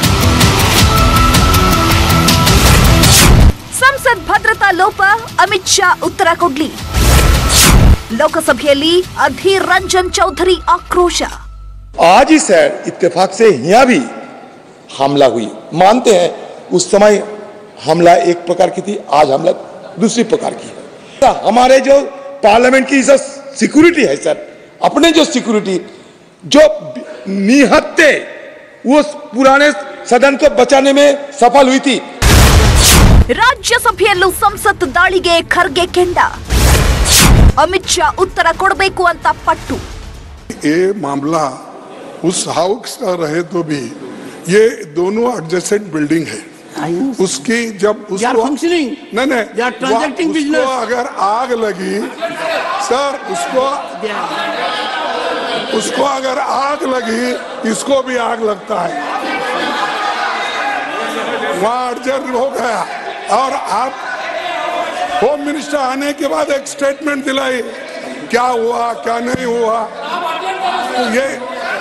ಸಂಸತ್ ಭದ್ರತಾ ಲೋಪ ಅಮಿತ್ ಶಾ ಉತ್ತರ ಕೊಡ್ಲಿ ಲೋಕಸಭೆಯಲ್ಲಿ ಅಧೀರ್ ರಂಜನ್ ಚೌಧರಿ ಆಕ್ರೋಶ आज ही सर इत्तेफाक से यहाँ भी हमला हुई मानते हैं उस समय हमला एक प्रकार की थी आज हमला दूसरी प्रकार की है हमारे जो पार्लियामेंट की सर सिक्योरिटी है सर अपने जो सिक्योरिटी जो निहत्ते उस पुराने सदन को बचाने में सफल हुई थी ರಾಜ್ಯಸಭೆಯಲ್ಲೂ ಸಂಸತ್ ದಾಳಿಗೆ ಖರ್ಗೆ ಕೆಂಡ ಅಮಿತ್ ಶಾ ಉತ್ತರ ಕೊಡಬೇಕು ಅಂತ ಪಟ್ಟು ये मामला उस हाउस का रहे तो भी ये दोनों एडजेसेंट बिल्डिंग है उसकी जब उसको फंक्शनिंग नहीं नहीं ट्रांजैक्टिंग बिजनेस अगर आग लगी सर उसको उसको अगर आग लगी इसको भी आग लगता है वहां अर्जेंट हो गया और आप होम मिनिस्टर आने के बाद एक स्टेटमेंट दिलाई क्या हुआ क्या नहीं हुआ तो ये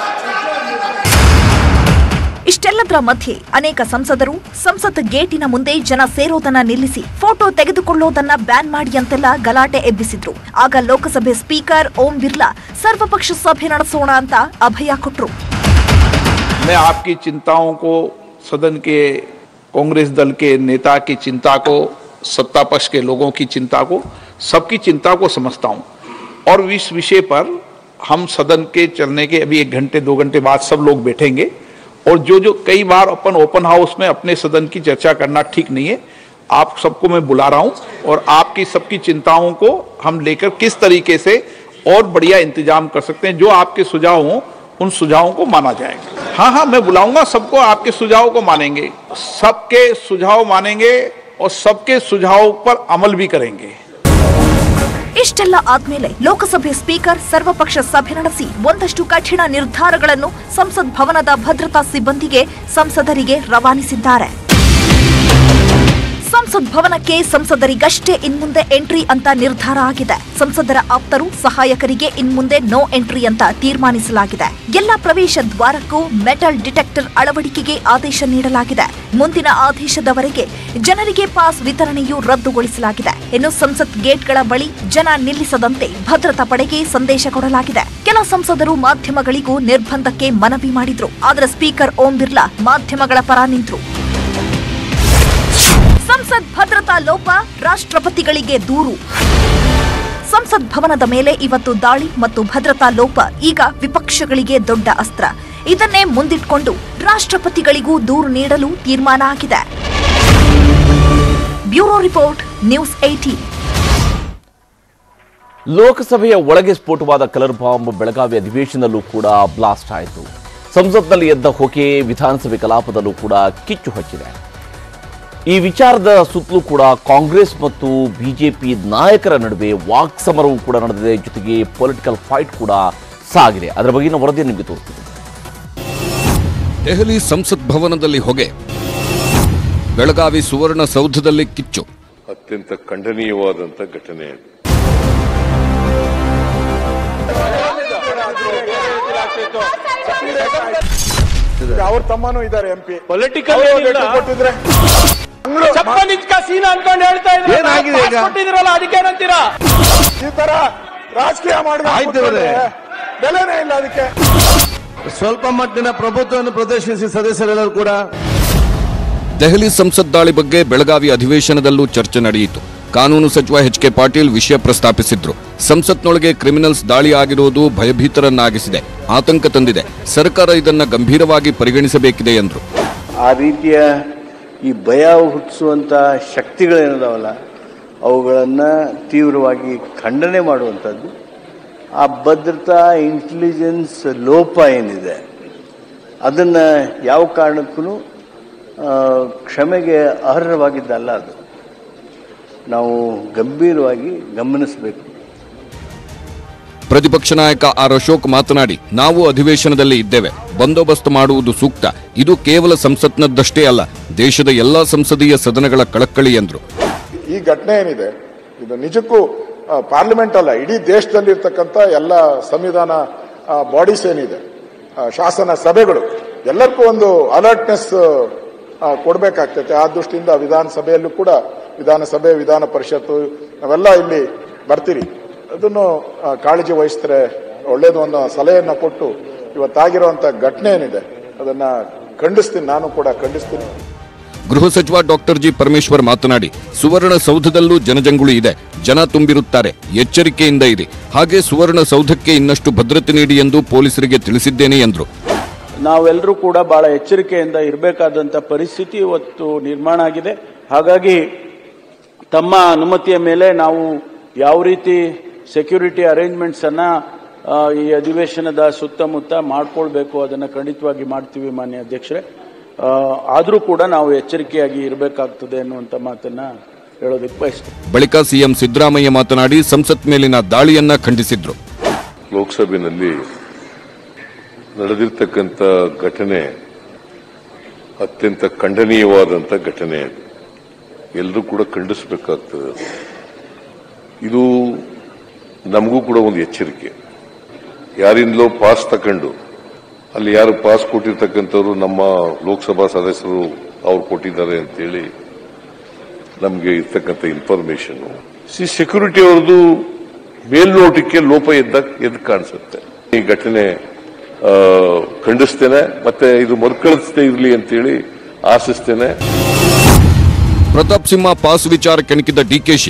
ಇಷ್ಟೆಲ್ಲದರ ಮಧ್ಯೆ ಅನೇಕ ಸಂಸದರು ಸಂಸತ್ ಗೇಟಿನ ಮುಂದೆ ಜನ ಸೇರೋದನ್ನ ನಿಲ್ಲಿಸಿ ಫೋಟೋ ತೆಗೆದುಕೊಳ್ಳೋದನ್ನ ಬ್ಯಾನ್ ಮಾಡಿ ಅಂತೆಲ್ಲ ಗಲಾಟೆ ಎಬ್ಬಿಸಿದ್ರು ಆಗ ಲೋಕಸಭೆ ಸ್ಪೀಕರ್ ಓಂ ಬಿರ್ಲಾ ಸರ್ವಪಕ್ಷ ಸಭೆ ನಡೆಸೋಣ ಅಂತ ಅಭಯ ಕೊಟ್ರು मैं आपकी चिंताओं को सदन के कांग्रेस दल के नेता की चिंता को सत्ता पक्ष के लोगों की चिंता को सबकी चिंता को समझता हूं और इस विषय पर हम सदन के चलने के अभी एक घंटे दो घंटे बाद सब लोग बैठेंगे और जो जो कई बार अपन ओपन हाउस में अपने सदन की चर्चा करना ठीक नहीं है आप सबको मैं बुला रहा हूं और आपकी सबकी चिंताओं को हम लेकर किस तरीके से और बढ़िया इंतजाम कर सकते हैं जो आपके सुझाव हों उन सुझावों को माना जाएगा हाँ हाँ मैं बुलाऊंगा सबको आपके सुझावों को मानेंगे सबके सुझाव मानेंगे और सबके सुझावों पर अमल भी करेंगे ಇಷ್ಟೆಲ್ಲ ಆದ್ಮೇಲೆ ಲೋಕಸಭೆ ಸ್ಪೀಕರ್ ಸರ್ವಪಕ್ಷ ಸಭೆ ನಡೆಸಿ ಒಂದಷ್ಟು ಕಠಿಣ ನಿರ್ಧಾರಗಳನ್ನು ಸಂಸತ್ ಭವನದ ಭದ್ರತಾ ಸಿಬ್ಬಂದಿಗೆ ಸಂಸದರಿಗೆ ರವಾನಿಸಿದ್ದಾರೆ ಸಂಸತ್ ಭವನಕ್ಕೆ ಸಂಸದರಿಗಷ್ಟೇ ಇನ್ಮುಂದೆ ಎಂಟ್ರಿ ಅಂತ ನಿರ್ಧಾರ ಆಗಿದೆ ಸಂಸದರ ಆಪ್ತರು ಸಹಾಯಕರಿಗೆ ಇನ್ಮುಂದೆ ನೋ ಎಂಟ್ರಿ ಅಂತ ತೀರ್ಮಾನಿಸಲಾಗಿದೆ ಎಲ್ಲ ಪ್ರವೇಶ ದ್ವಾರಕ್ಕೂ ಮೆಟಲ್ ಡಿಟೆಕ್ಟರ್ ಅಳವಡಿಕೆಗೆ ಆದೇಶ ನೀಡಲಾಗಿದೆ ಮುಂದಿನ ಆದೇಶದವರೆಗೆ ಜನರಿಗೆ ಪಾಸ್ ವಿತರಣೆಯು ರದ್ದುಗೊಳಿಸಲಾಗಿದೆ ಇನ್ನು ಸಂಸತ್ ಗೇಟ್ಗಳ ಬಳಿ ಜನ ನಿಲ್ಲಿಸದಂತೆ ಭದ್ರತಾ ಪಡೆಗೆ ಸಂದೇಶ ಕೊಡಲಾಗಿದೆ ಕೆಲ ಸಂಸದರು ಮಾಧ್ಯಮಗಳಿಗೂ ನಿರ್ಬಂಧಕ್ಕೆ ಮನವಿ ಮಾಡಿದ್ರು ಆದರೆ ಸ್ಪೀಕರ್ ಓಂ ಬಿರ್ಲಾ ಮಾಧ್ಯಮಗಳ ಪರ ನಿಂತರು ಸಂಸತ್ ಭದ್ರತಾ ಲೋಪ ರಾಷ್ಟ್ರಪತಿಗಳಿಗೆ ದೂರು ಸಂಸತ್ ಭವನದ ಮೇಲೆ ಇವತ್ತು ದಾಳಿ ಮತ್ತು ಭದ್ರತಾ ಲೋಪ ಈಗ ವಿಪಕ್ಷಗಳಿಗೆ ದೊಡ್ಡ ಅಸ್ತ್ರ ಇದನ್ನೇ ಮುಂದಿಟ್ಕೊಂಡು ರಾಷ್ಟ್ರಪತಿಗಳಿಗೂ ದೂರು ನೀಡಲು ತೀರ್ಮಾನ ಆಗಿದೆ ಬ್ಯೂರೋ ರಿಪೋರ್ಟ್ ನ್ಯೂಸ್ ಏಟೀನ್ ಲೋಕಸಭೆಯ ಒಳಗೆ ಸ್ಫೋಟವಾದ ಕಲರ್ ಬಾಂಬ್ ಬೆಳಗಾವಿ ಅಧಿವೇಶನದಲ್ಲೂ ಕೂಡ ಬ್ಲಾಸ್ಟ್ ಆಯಿತು ಸಂಸತ್ನಲ್ಲಿ ಎದ್ದ ಹೊಗೆ ವಿಧಾನಸಭೆ ಕಲಾಪದಲ್ಲೂ ಕೂಡ ಕಿಚ್ಚು ಹಚ್ಚಿದೆ ಈ ವಿಚಾರದ ಸುತ್ತಲೂ ಕೂಡ ಕಾಂಗ್ರೆಸ್ ಮತ್ತು ಬಿಜೆಪಿ ನಾಯಕರ ನಡುವೆ ವಾಕ್ಸಮರವೂ ಕೂಡ ನಡೆದಿದೆ ಜೊತೆಗೆ ಪೊಲಿಟಿಕಲ್ ಫೈಟ್ ಕೂಡ ಸಾಗಿದೆ ಅದರ ಬಗೆಗಿನ ವರದಿ ನಿಮಗೆ ತೋರಿಸ್ತೀನಿ ದೆಹಲಿ ಸಂಸತ್ ಭವನದಲ್ಲಿ ಹೊಗೆ ಬೆಳಗಾವಿ ಸುವರ್ಣ ಸೌಧದಲ್ಲಿ ಕಿಚ್ಚು ಅತ್ಯಂತ ಖಂಡನೀಯವಾದಂಥ ಘಟನೆ ಅದು ಅವ್ರ ತಮ್ಮನೂ ಇದ್ದಾರೆ ಎಂಪಿ ಪೊಲಿಟಿಕಲ್ ಕೊಟ್ಟಿದ್ರೆ ಚಪ್ಪನ್ ಇಚ್ಕ ಸೀನ ಅನ್ಕೊಂಡು ಹೇಳ್ತಾ ಇದ್ರೆ ಏನಾಗಿದೆ ಈಗ? ಕೊಟ್ಟಿದ್ರಲ್ಲ ಅದಕ್ಕೆ ಏನಂತೀರಾ ಈ ತರ ರಾಜಕೀಯ ಆಯ್ತು ಮಾಡಿದ್ರೆ ಇವ್ರೆ. ಬೆಲೆನೇ ಇಲ್ಲ ಅದಕ್ಕೆ ಸ್ವಲ್ಪ ಮಟ್ಟಿನ ಪ್ರಭುತ್ವವನ್ನು ಪ್ರದರ್ಶಿಸಿ ಸದಸ್ಯರೆಲ್ಲರೂ ಕೂಡ ದೆಹಲಿ ಸಂಸತ್ ದಾಳಿ ಬಗ್ಗೆ ಬೆಳಗಾವಿ ಅಧಿವೇಶನದಲ್ಲೂ ಚರ್ಚೆ ನಡೆಯಿತು ಕಾನೂನು ಸಚಿವ ಎಚ್ ಕೆ ಪಾಟೀಲ್ ವಿಷಯ ಪ್ರಸ್ತಾಪಿಸಿದ್ರು ಸಂಸತ್ನೊಳಗೆ ಕ್ರಿಮಿನಲ್ಸ್ ದಾಳಿ ಆಗಿರುವುದು ಭಯಭೀತರನ್ನಾಗಿಸಿದೆ ಆತಂಕ ತಂದಿದೆ ಸರ್ಕಾರ ಇದನ್ನ ಗಂಭೀರವಾಗಿ ಪರಿಗಣಿಸಬೇಕಿದೆ ಎಂದರು ಆ ರೀತಿಯ ಈ ಭಯ ಹುಟ್ಟಿಸುವಂಥ ಶಕ್ತಿಗಳೇನಿದಾವಲ್ಲ ಅವುಗಳನ್ನು ತೀವ್ರವಾಗಿ ಖಂಡನೆ ಮಾಡುವಂಥದ್ದು ಆ ಭದ್ರತಾ ಇಂಟೆಲಿಜೆನ್ಸ್ ಲೋಪ ಏನಿದೆ ಅದನ್ನು ಯಾವ ಕಾರಣಕ್ಕೂ ಕ್ಷಮೆಗೆ ಅರ್ಹವಾಗಿದ್ದಲ್ಲ ಅದು ನಾವು ಗಂಭೀರವಾಗಿ ಗಮನಿಸಬೇಕು ಪ್ರತಿಪಕ್ಷ ನಾಯಕ ಆರ್ ಅಶೋಕ್ ಮಾತನಾಡಿ ನಾವು ಅಧಿವೇಶನದಲ್ಲಿ ಇದ್ದೇವೆ ಬಂದೋಬಸ್ತ್ ಮಾಡುವುದು ಸೂಕ್ತ ಇದು ಕೇವಲ ಸಂಸತ್ನದ್ದಷ್ಟೇ ಅಲ್ಲ ದೇಶದ ಎಲ್ಲಾ ಸಂಸದೀಯ ಸದನಗಳ ಕಳಕಳಿ ಎಂದರು ಈ ಘಟನೆ ಏನಿದೆ ಇದು ನಿಜಕ್ಕೂ ಪಾರ್ಲಿಮೆಂಟ್ ಅಲ್ಲ ಇಡೀ ದೇಶದಲ್ಲಿರ್ತಕ್ಕಂಥ ಎಲ್ಲ ಸಂವಿಧಾನ ಬಾಡೀಸ್ ಏನಿದೆ ಆ, ಶಾಸನ ಸಭೆಗಳು ಎಲ್ಲಕ್ಕೂ ಒಂದು ಅಲರ್ಟ್ನೆಸ್ ಕೊಡಬೇಕಾಗ್ತೈತೆ ಆ ದೃಷ್ಟಿಯಿಂದ ವಿಧಾನಸಭೆಯಲ್ಲೂ ಕೂಡ ವಿಧಾನಸಭೆ ವಿಧಾನ ಪರಿಷತ್ತು ನಾವೆಲ್ಲ ಇಲ್ಲಿ ಬರ್ತೀರಿ ಅದನ್ನು ಆ, ಕಾಳಜಿ ವಹಿಸಿದ್ರೆ ಒಳ್ಳೇದು ಅನ್ನೋ ಸಲಹೆಯನ್ನ ಕೊಟ್ಟು ಇವತ್ತಾಗಿರುವಂತ ಘಟನೆ ಏನಿದೆ ಅದನ್ನ ಖಂಡಿಸ್ತೀನಿ ನಾನು ಕೂಡ ಖಂಡಿಸ್ತೀನಿ ಗೃಹ ಸಚಿವ ಡಾಕ್ಟರ್ ಜಿ ಪರಮೇಶ್ವರ್ ಮಾತನಾಡಿ ಸುವರ್ಣ ಸೌಧದಲ್ಲೂ ಜನಜಂಗುಳಿ ಇದೆ ಜನ ತುಂಬಿರುತ್ತಾರೆ ಎಚ್ಚರಿಕೆಯಿಂದ ಇರಿ ಹಾಗೆ ಸುವರ್ಣ ಸೌಧಕ್ಕೆ ಇನ್ನಷ್ಟು ಭದ್ರತೆ ನೀಡಿ ಎಂದು ಪೊಲೀಸರಿಗೆ ತಿಳಿಸಿದ್ದೇನೆ ಎಂದರು ನಾವೆಲ್ಲರೂ ಕೂಡ ಬಹಳ ಎಚ್ಚರಿಕೆಯಿಂದ ಇರಬೇಕಾದಂಥ ಪರಿಸ್ಥಿತಿ ಇವತ್ತು ನಿರ್ಮಾಣ ಆಗಿದೆ ಹಾಗಾಗಿ ತಮ್ಮ ಅನುಮತಿಯ ಮೇಲೆ ನಾವು ಯಾವ ರೀತಿ ಸೆಕ್ಯೂರಿಟಿ ಅರೇಂಜ್ಮೆಂಟ್ಸ್ ಅನ್ನ ಆ, ಈ ಅಧಿವೇಶನದ ಸುತ್ತಮುತ್ತ ಮಾಡ್ಕೊಳ್ಬೇಕು ಅದನ್ನ ಖಂಡಿತವಾಗಿ ಮಾಡ್ತೀವಿ ಮಾನ್ಯ ಅಧ್ಯಕ್ಷರೇ ಆದರೂ ಕೂಡ ನಾವು ಎಚ್ಚರಿಕೆಯಾಗಿ ಇರಬೇಕಾಗ್ತದೆ ಅನ್ನುವಂಥ ಮಾತನ್ನ ಹೇಳೋದಕ್ಕೆ ಬಯಸ್ತೀನಿ ಬಳಿಕ ಸಿಎಂ ಸಿದ್ದರಾಮಯ್ಯ ಮಾತನಾಡಿ ಸಂಸತ್ ಮೇಲಿನ ದಾಳಿಯನ್ನ ಖಂಡಿಸಿದ್ರು ಲೋಕಸಭೆಯಲ್ಲಿ ನಡೆದಿರ್ತಕ್ಕಂಥ ಘಟನೆ ಅತ್ಯಂತ ಖಂಡನೀಯವಾದಂಥ ಘಟನೆ ಅದು ಎಲ್ಲರೂ ಕೂಡ ಖಂಡಿಸಬೇಕಾಗ್ತದೆ ಅದು. ಇದು ನಮಗೂ ಕೂಡ ಒಂದು ಎಚ್ಚರಿಕೆ ಯಾರಿಂದಲೋ ಪಾಸ್ ತಕೊಂಡು ಅಲ್ಲಿ ಯಾರು ಪಾಸ್ ಕೊಟ್ಟಿರ್ತಕ್ಕಂಥವ್ರು ನಮ್ಮ ಲೋಕಸಭಾ ಸದಸ್ಯರು ಅವ್ರು ಕೊಟ್ಟಿದ್ದಾರೆ ಅಂತೇಳಿ ನಮಗೆ ಇರ್ತಕ್ಕಂಥ ಇನ್ಫಾರ್ಮೇಶನ್ ಸಿ ಸೆಕ್ಯೂರಿಟಿ ಅವ್ರದ್ದು ಮೇಲ್ನೋಟಕ್ಕೆ ಲೋಪ ಎದ್ದ ಎದ್ದು ಕಾಣಿಸುತ್ತೆ ಈ ಘಟನೆ ಆ, ಖಂಡಿಸ್ತೇನೆ ಮತ್ತೆ ಇದು ಮರುಕಳಿಸದೇ ಇರಲಿ ಅಂತೇಳಿ ಆಶಿಸ್ತೇನೆ ಪ್ರತಾಪ್ ಸಿಂಹ ಪಾಸ್ ವಿಚಾರ ಕೆಣಕಿದ ಡಿಕೆಶಿ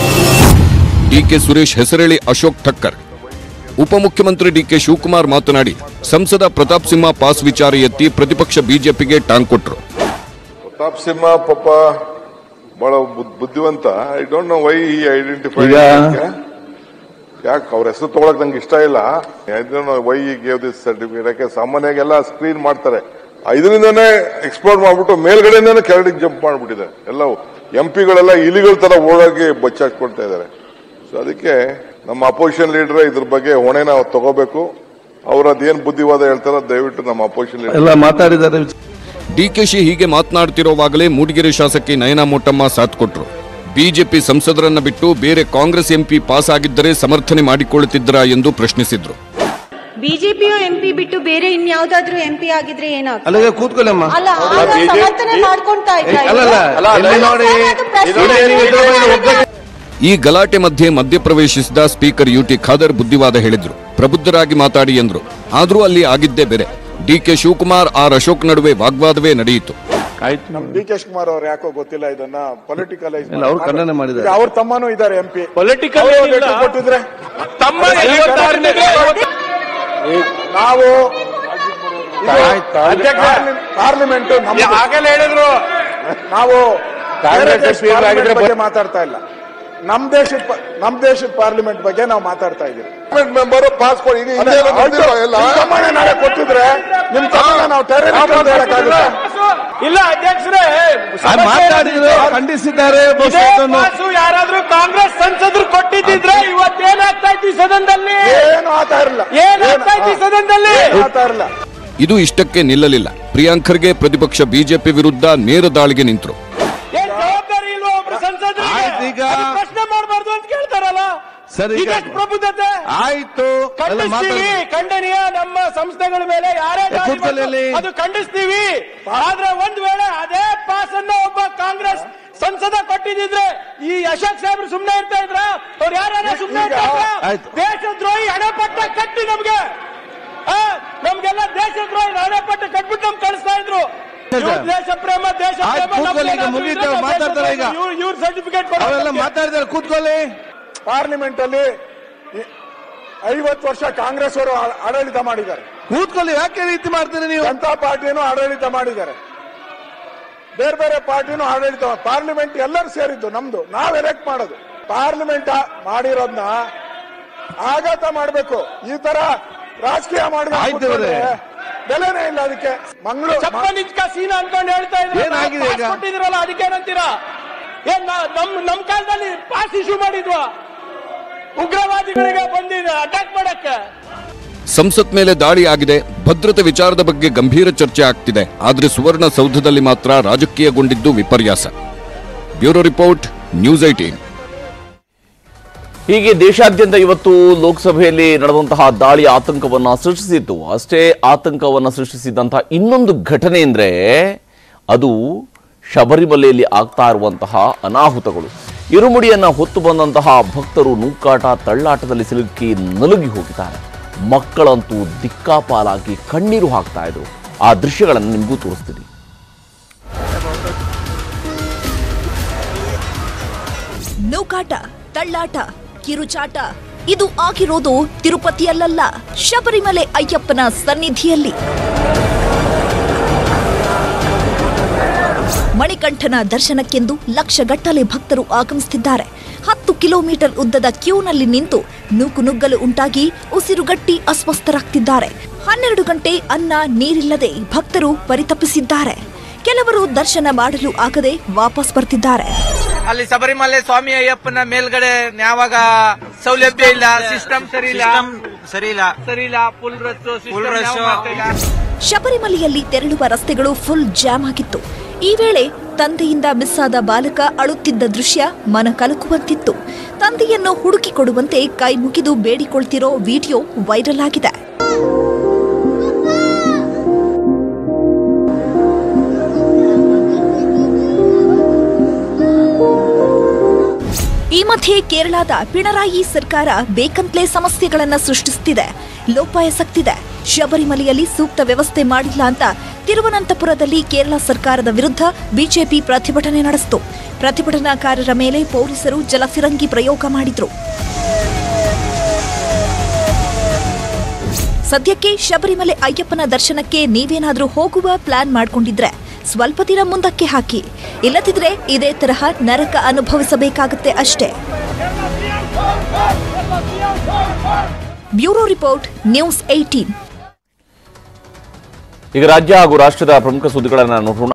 ಡಿಕೆ ಸುರೇಶ್ ಹೆಸರೇಳಿ ಅಶೋಕ್ ಠಕ್ಕರ್ ಉಪಮುಖ್ಯಮಂತ್ರಿ ಡಿಕೆ ಶಿವಕುಮಾರ್ ಮಾತನಾಡಿ ಸಂಸದ ಪ್ರತಾಪ್ ಸಿಂಹ ಪಾಸ್ ವಿಚಾರ ಎತ್ತಿ ಪ್ರತಿಪಕ್ಷ ಬಿಜೆಪಿಗೆ ಟಾಂಗ್ ಕೊಟ್ರು ಪ್ರತಾಪ್ ಸಿಂಹ ಪಾಪ ಬಹಳ ಬುದ್- ಬುದ್ಧಿವಂತ I don't know why identify ಈಗ- ಯಾಕೆ ಅವ್ರ ಹೆಸರು ತಗೊಳಕ್ ನಂಗೆ ಇಷ್ಟ ಇಲ್ಲ ವೈ ಗೇವ್ ದಿಸ್ ಸರ್ಟಿಫಿಕೇಟ್ ಯಾಕೆ ಸಾಮಾನ್ಯವಾಗಿ ಎಲ್ಲ ಸ್ಕ್ರೀನ್ ಮಾಡ್ತಾರೆ ಇದರಿಂದಾನೇ ಎಕ್ಸ್ಪ್ಲೋರ್ ಮಾಡ್ಬಿಟ್ಟು ಮೇಲ್ಗಡೆಯಿಂದಾನೆ ಕೆಳಗಡೆ ಜಂಪ್ ಮಾಡ್ಬಿಟ್ಟಿದೆ ಎಲ್ಲ ಎಂ ಪಿಗಳೆಲ್ಲ ಇಲಿಗಳ ತರ ಓಡಾಗಿ ಬಚ್ಚಾಡ್ಕೊಳ್ತಾ ಇದ್ದಾರೆ ಸೊ ಅದಕ್ಕೆ ನಮ್ಮ ಅಪೋಸಿಷನ್ ಲೀಡರ್ ಇದ್ರ ಬಗ್ಗೆ ಹೊಣೆನ ತಗೋಬೇಕು ಅವ್ರ ಅದೇನ್ ಬುದ್ಧಿವಾದ ಹೇಳ್ತಾರೋ ದಯವಿಟ್ಟು ನಮ್ಮ ಅಪೋಸಿಷನ್ ಲೀಡರ್ ಎಲ್ಲ ಮಾತಾಡಿದ್ದಾರೆ ಡಿಕೆಶಿ ಹೀಗೆ ಮಾತನಾಡ್ತಿರೋವಾಗಲೇ ಮೂಡಿಗೆರೆ ಶಾಸಕಿ ನಯನಾ ಮೋಟಮ್ಮ ಸಾಥ್ ಕೊಟ್ರು ಬಿಜೆಪಿ ಸಂಸದರನ್ನ ಬಿಟ್ಟು ಬೇರೆ ಕಾಂಗ್ರೆಸ್ ಎಂಪಿ ಪಾಸ್ ಆಗಿದ್ದರೆ ಸಮರ್ಥನೆ ಮಾಡಿಕೊಳ್ಳುತ್ತಿದ್ದರಾ ಎಂದು ಪ್ರಶ್ನಿಸಿದ್ರು ಬಿಜೆಪಿಯು ಎಂಪಿ ಬಿಟ್ಟು ಬೇರೆ ಇನ್ಯಾವುದಾದ್ರೂ ಎಂಪಿ ಆಗಿದ್ರೆ ಏನಾಗ್ತದೆ ಅಲ್ಲಿಗೆ ಕೂತ್ಕೊಳ್ಳಮ್ಮ ಅಲ್ಲ ಆಗ ಸಮರ್ಥನೆ ಮಾಡ್ಕೊಂತಾ ಇದ್ರಾ ಅಲ್ಲಲ್ಲ ಇದು? ಇಲ್ಲಿ ನೋಡಿ ಅದು ಪ್ರಶ್ನೆ ಇಲ್ಲಿ ನೀವು ಇದ್ರ ಬಗ್ಗೆ ಒಗ್ಗಟ್ಟು- ಈ ಗಲಾಟೆ ಮಧ್ಯೆ ಮಧ್ಯಪ್ರವೇಶಿಸಿದ ಸ್ಪೀಕರ್ ಯುಟಿ ಖಾದರ್ ಬುದ್ಧಿವಾದ ಹೇಳಿದ್ರು ಪ್ರಬುದ್ಧರಾಗಿ ಮಾತಾಡಿ ಎಂದ್ರು ಆದ್ರೂ ಅಲ್ಲಿ ಆಗಿದ್ದೇ ಬೇರೆ ಡಿಕೆ ಶಿವಕುಮಾರ್ ಆರ್ ಅಶೋಕ್ ನಡುವೆ ವಾಗ್ವಾದವೇ ನಡೆಯಿತು ನಮ್ ಡಿ ಕೆ ಶಿವಕುಮಾರ್ ಅವ್ರು ಯಾಕೋ ಗೊತ್ತಿಲ್ಲ ಇದನ್ನ ಪೊಲಿಟಿಕಲೈಸ್ ಇಲ್ಲ, ಅವ್ರು ಖಂಡನೆ ಮಾಡಿದ್ದಾರೆ. ಅವ್ರ ತಮ್ಮನೂ ಇದ್ದಾರೆ ಎಂಪಿ Political ಏನಿಲ್ಲ. ಕೊಟ್ಟಿದ್ರೆ ತಮ್ಮ ಐವತ್ತಾರನೇ ನಾವು ಆಯ್ತು, ಅಧ್ಯಕ್ಷ. ಪಾರ್ಲಿಮೆಂಟ್ ಆಗಲೇ ಹೇಳಿದ್ರು ನಾವು ಕಾಂಗ್ರೆಸ್ ಬೇರೆ ದೇಶದ speaker ಆಗಿದ್ರೆ ಪಾರ್ಲಿಮೆಂಟ್ ಬಗ್ಗೆ ಮಾತಾಡ್ತಾ ಇಲ್ಲ ನಮ್ ದೇಶದ ಪ- ನಮ್ ದೇಶದ ಪಾರ್ಲಿಮೆಂಟ್ ಬಗ್ಗೆ ನಾವು ಮಾತಾಡ್ತಾ ಇದ್ದೀವಿ ಮೆಂಬರ್ ಪಾಸ್ಪೋರ್ಟ್ ಈಗ ಅದೇ, ಹಿಂದೆ ಆಯ್ತು. ಎಲ್ಲ ನಿಮ್ ತಮ್ಮನೇ ನಾಳೆ ಕೊಟ್ಟಿದ್ರೆ ನಿಮ್ ತಮ್ಮನ ನಾವು ಟೆರರಿಸ್ಟ್ ಅಂತ ಹೇಳಕ್ಕಾಗುತ್ತಾ ಇಲ್ಲ ಅಧ್ಯಕ್ಷರೇ ಅವ್ರು ಮಾತಾಡಿದ್ರು ಖಂಡಿಸಿದ್ದಾರೆ ಬಹುಶಃ ಪಾಸು ಯಾರಾದ್ರೂ ಕಾಂಗ್ರೆಸ್ ಸಂಸದರು ಕೊಟ್ಟಿದ್ದಿದ್ರೆ ಇವತ್ತೇನಾಗ್ತಾ ಇತ್ತು ಈ ಸದನದಲ್ಲಿ ಏನು ಆತ ಇರಲ್ಲ ಏನಾಗ್ತಾ ಇತ್ತು ಈ ಸದನದಲ್ಲಿ ಆತ ಇರಲ್ಲ ಇದು ಇಷ್ಟಕ್ಕೆ ನಿಲ್ಲಲಿಲ್ಲ ಪ್ರಿಯಾಂಕ್ ಖರ್ಗೆ ಪ್ರತಿಪಕ್ಷ ಬಿಜೆಪಿ ವಿರುದ್ಧ ನೇರ ದಾಳಿಗೆ ನಿಂತರು ಏನ್ ಜವಾಬ್ದಾರಿ ಇಲ್ವಾ ಒಬ್ರು ಸಂಸದರಿಗೆ ಆಯ್ತು ಈಗ. ಅದು ಪ್ರಶ್ನೆ ಮಾಡಬಾರ್ದು ಅಂತ ಕೇಳ್ತಾರಲ್ಲ ಸರಿ, ಈಗ- ಇದೆಷ್ಟು ಪ್ರಬುದ್ಧತೆ ಆಯ್ತು ಎಲ್ಲ ಖಂಡಿಸ್ತೀವಿ ಮಾತಾಡಿ ಖಂಡನೀಯ ನಮ್ಮ ಸಂಸ್ಥೆಗಳ ಮೇಲೆ ಯಾರೇ ದಾಳಿ ಕೂತ್ಕೊಳ್ಳಿ ಅಲ್ಲಿ. ಮಾಡಿದ್ರು ಅದು ಖಂಡಿಸ್ತೀವಿ ಆದ್ರೆ ಒಂದ್ ವೇಳೆ ಅದೇ ಪಾಸ್ ಅನ್ನ ಒಬ್ಬ ಕಾಂಗ್ರೆಸ್ ಸಂಸದ ಕೊಟ್ಟಿದ್ರೆ ಈ ಅಶೋಕ್ ಸಾಹೇಬ್ರು ಸುಮ್ನೆ ಇರ್ತಾ ಇದ್ರ ಅವ್ರು ಯಾರು ಸುಮ್ನೆ ಇರ್ತಾ ಇದ್ರ ಆಯ್ತು. ದೇಶದ್ರೋಹಿ ಹಣಪಟ್ಟ ಕಟ್ಟಿ ನಮ್ಗೆ ಆ, ನಮ್ಗೆಲ್ಲ ದೇಶದ್ರೋಹಿ ಹಣಪಟ್ಟ ಕಟ್ಬಿಟ್ಟು ನಮ್ಗೆ ಕಳಿಸ್ತಾ ಇದ್ರು ಇವ್ರು ದೇಶ ಪ್ರೇಮ ದೇಶ ಆಯ್ತು, ಪ್ರೇಮ ಕೂತ್ಕೊಳ್ಳಿ, ಈಗ ಮುಗೀತು, ಮಾತಾಡ್ತಾರೆ ಈಗ. ಇವ್ರ ಸರ್ಟಿಫಿಕೇಟ್ ಅವೆಲ್ಲ ಮಾತಾಡಿದಾರೆ ಕೂತ್ಕೊಳ್ಳಿ ಪಾರ್ಲಿಮೆಂಟ್ ಅಲ್ಲಿ ಐವತ್ತು ವರ್ಷ ಕಾಂಗ್ರೆಸ್ ಅವರು ಆ- ಆಡಳಿತ ಮಾಡಿದ್ದಾರೆ ಕೂತ್ಕೊಳ್ಳಿ ಯಾಕೆ ಈ ರೀತಿ ಮಾಡ್ತೀರಿ ನೀವು ಜನತಾ ಪಾರ್ಟಿನೂ ಆಡಳಿತ ಮಾಡಿದ್ದಾರೆ ಬೇರೆ ಬೇರೆ ಪಾರ್ಟಿನೂ ಆಡಳಿತ ಪಾರ್ಲಿಮೆಂಟ್ ಎಲ್ಲರೂ ಸೇರಿದ್ದು ನಮ್ದು ನಾವ್ ಎಲೆಕ್ಟ್ ಮಾಡೋದು ಪಾರ್ಲಿಮೆಂಟ್ ಮಾಡಿರೋದ್ನ ಆಘಾತ ಮಾಡಬೇಕು ಈ ತರ ರಾಜಕೀಯ ಮಾಡಿ ಆಯ್ತು ಇವ್ರೆ. ಬೆಲೆನೇ ಇಲ್ಲ ಅದಕ್ಕೆ ಮಂಗಳೂರು ಚಪ್ಪನಿಚ್ಕ ಸೀನಾ ಅನ್ಕೊಂಡು ಹೇಳ್ತಾ ಇದ್ರೆ ಏನಾಗಿದೆ ಈಗ? ಕೊಟ್ಟಿದ್ರಲ್ಲ ಅದಕ್ಕೇನಂತೀರಾ ಏನ್ ನಾ- ನಮ್ ನಮ್ ಕಾಲದಲ್ಲಿ ಪಾಸ್ ಇಶ್ಯೂ ಮಾಡಿದ್ವಾ ಉಗ್ರವಾದಿಗಳಿಗೆ ಬಂದಿದೆ ಅಟ್ಯಾಕ್ ಮಾಡಕ್ಕೆ ಸಂಸತ್ ಮೇಲೆ ದಾಳಿ ಆಗಿದೆ ಭದ್ರತೆ ವಿಚಾರದ ಬಗ್ಗೆ ಗಂಭೀರ ಚರ್ಚೆ ಆಗ್ತಿದೆ ಆದ್ರೆ ಸುವರ್ಣ ಸೌಧದಲ್ಲಿ ಮಾತ್ರ ರಾಜಕೀಯಗೊಂಡಿದ್ದು ವಿಪರ್ಯಾಸ ಬ್ಯೂರೋ ರಿಪೋರ್ಟ್ ನ್ಯೂಸ್ ಐಟೀನ್ ಹೀಗೆ ದೇಶಾದ್ಯಂತ ಇವತ್ತು ಲೋಕಸಭೆಯಲ್ಲಿ ನಡೆದಂತಹ ದಾಳಿ ಆತಂಕವನ್ನ ಸೃಷ್ಟಿಸಿತ್ತು ಅಷ್ಟೇ ಆತಂಕವನ್ನ ಸೃಷ್ಟಿಸಿದಂತಹ ಇನ್ನೊಂದು ಘಟನೆ ಅಂದ್ರೆ ಅದು ಶಬರಿಮಲೆಯಲ್ಲಿ ಆಗ್ತಾ ಇರುವಂತಹ ಅನಾಹುತಗಳು ಇರುಮುಡಿಯನ್ನ ಹೊತ್ತು ಬಂದಂತಹ ಭಕ್ತರು ನೂಕಾಟ ತಳ್ಳಾಟದಲ್ಲಿ ಸಿಲುಕಿ ನಲುಗಿ ಹೋಗಿದ್ದಾರೆ ಮಕ್ಕಳಂತೂ ದಿಕ್ಕಾಪಾಲಾಗಿ ಕಣ್ಣೀರು ಹಾಕ್ತಾ ಇದ್ರು ಆ ದೃಶ್ಯಗಳನ್ನು ನಿಮಗೂ ತೋರಿಸ್ತೀನಿ ನೂಕಾಟ ತಳ್ಳಾಟ ಕಿರುಚಾಟ ಇದು ಆಗಿರೋದು ತಿರುಪತಿಯಲ್ಲ ಶಬರಿಮಲೆ ಅಯ್ಯಪ್ಪನ ಸನ್ನಿಧಿಯಲ್ಲಿ ಮಣಿಕಂಠನ ದರ್ಶನಕ್ಕೆಂದು ಲಕ್ಷಗಟ್ಟಲೆ ಭಕ್ತರು ಆಗಮಿಸುತ್ತಿದ್ದಾರೆ ಹತ್ತು ಕಿಲೋಮೀಟರ್ ಉದ್ದದ ಕ್ಯೂನಲ್ಲಿ ನಿಂತು ನೂಕು ನುಗ್ಗಲು ಉಂಟಾಗಿ ಉಸಿರುಗಟ್ಟಿ ಅಸ್ವಸ್ಥರಾಗ್ತಿದ್ದಾರೆ ಹನ್ನೆರಡು ಗಂಟೆ ಅನ್ನ ನೀರಿಲ್ಲದೆ ಭಕ್ತರು ಪರಿತಪಿಸಿದ್ದಾರೆ ಕೆಲವರು ದರ್ಶನ ಮಾಡಲು ಆಗದೆ ವಾಪಸ್ ಬರ್ತಿದ್ದಾರೆ ಅಲ್ಲಿ ಶಬರಿಮಲೆ ಸ್ವಾಮಿ ಅಯ್ಯಪ್ಪನ ಮೇಲ್ಗಡೆ ಯಾವಾಗ ಸೌಲಭ್ಯ ಇಲ್ಲ ಸಿಸ್ಟಮ್ ಸರಿ ಇಲ್ಲ ಸರಿ ಇಲ್ಲ ಸರಿ ಇಲ್ಲ ಫುಲ್ ರಶ್ ಶಬರಿಮಲೆಯಲ್ಲಿ ತೆರಳುವ ರಸ್ತೆಗಳು ಫುಲ್ ಜಾಮ್ ಆಗಿತ್ತು ಈ ವೇಳೆ ತಂದೆಯಿಂದ ಮಿಸ್ ಆದ ಬಾಲಕ ಅಳುತ್ತಿದ್ದ ದೃಶ್ಯ ಮನ ಕಲಕುವಂತಿತ್ತು ತಂದೆಯನ್ನು ಹುಡುಕಿ ಕೊಡುವಂತೆ ಕೈ ಮುಗಿದು ಬೇಡಿಕೊಳ್ತಿರೋ ವಿಡಿಯೋ ವೈರಲ್ ಆಗಿದೆ ಈ ಮಧ್ಯೆ ಕೇರಳದ ಪಿಣರಾಯಿ ಸರ್ಕಾರ ಬೇಕಂತ್ಲೇ ಸಮಸ್ಯೆಗಳನ್ನ ಸೃಷ್ಟಿಸುತ್ತಿದೆ ಲೋಪಾಯಸಕ್ತಿದೆ ಶಬರಿಮಲೆಯಲ್ಲಿ ಸೂಕ್ತ ವ್ಯವಸ್ಥೆ ಮಾಡಿಲ್ಲ ಅಂತ ತಿರುವನಂತಪುರದಲ್ಲಿ ಕೇರಳ ಸರ್ಕಾರದ ವಿರುದ್ಧ ಬಿಜೆಪಿ ಪ್ರತಿಭಟನೆ ನಡೆಸಿತು ಪ್ರತಿಭಟನಾಕಾರರ ಮೇಲೆ ಪೊಲೀಸರು ಜಲಫಿರಂಗಿ ಪ್ರಯೋಗ ಮಾಡಿದ್ರು ಸದ್ಯಕ್ಕೆ ಶಬರಿಮಲೆ ಅಯ್ಯಪ್ಪನ ದರ್ಶನಕ್ಕೆ ನೀವೇನಾದ್ರೂ ಹೋಗುವ ಪ್ಲಾನ್ ಮಾಡ್ಕೊಂಡಿದ್ರೆ ಸ್ವಲ್ಪ ದಿನ ಮುಂದಕ್ಕೆ ಹಾಕಿ ಇಲ್ಲದಿದ್ರೆ ಇದೇ ತರಹ ನರಕ ಅನುಭವಿಸಬೇಕಾಗುತ್ತೆ ಅಷ್ಟೇ ಬ್ಯೂರೋ ರಿಪೋರ್ಟ್ ನ್ಯೂಸ್ ಏಟೀನ್ ಈಗ ರಾಜ್ಯ ಹಾಗೂ ರಾಷ್ಟ್ರದ ಪ್ರಮುಖ ಸುದ್ದಿಗಳನ್ನು ನೋಡೋಣ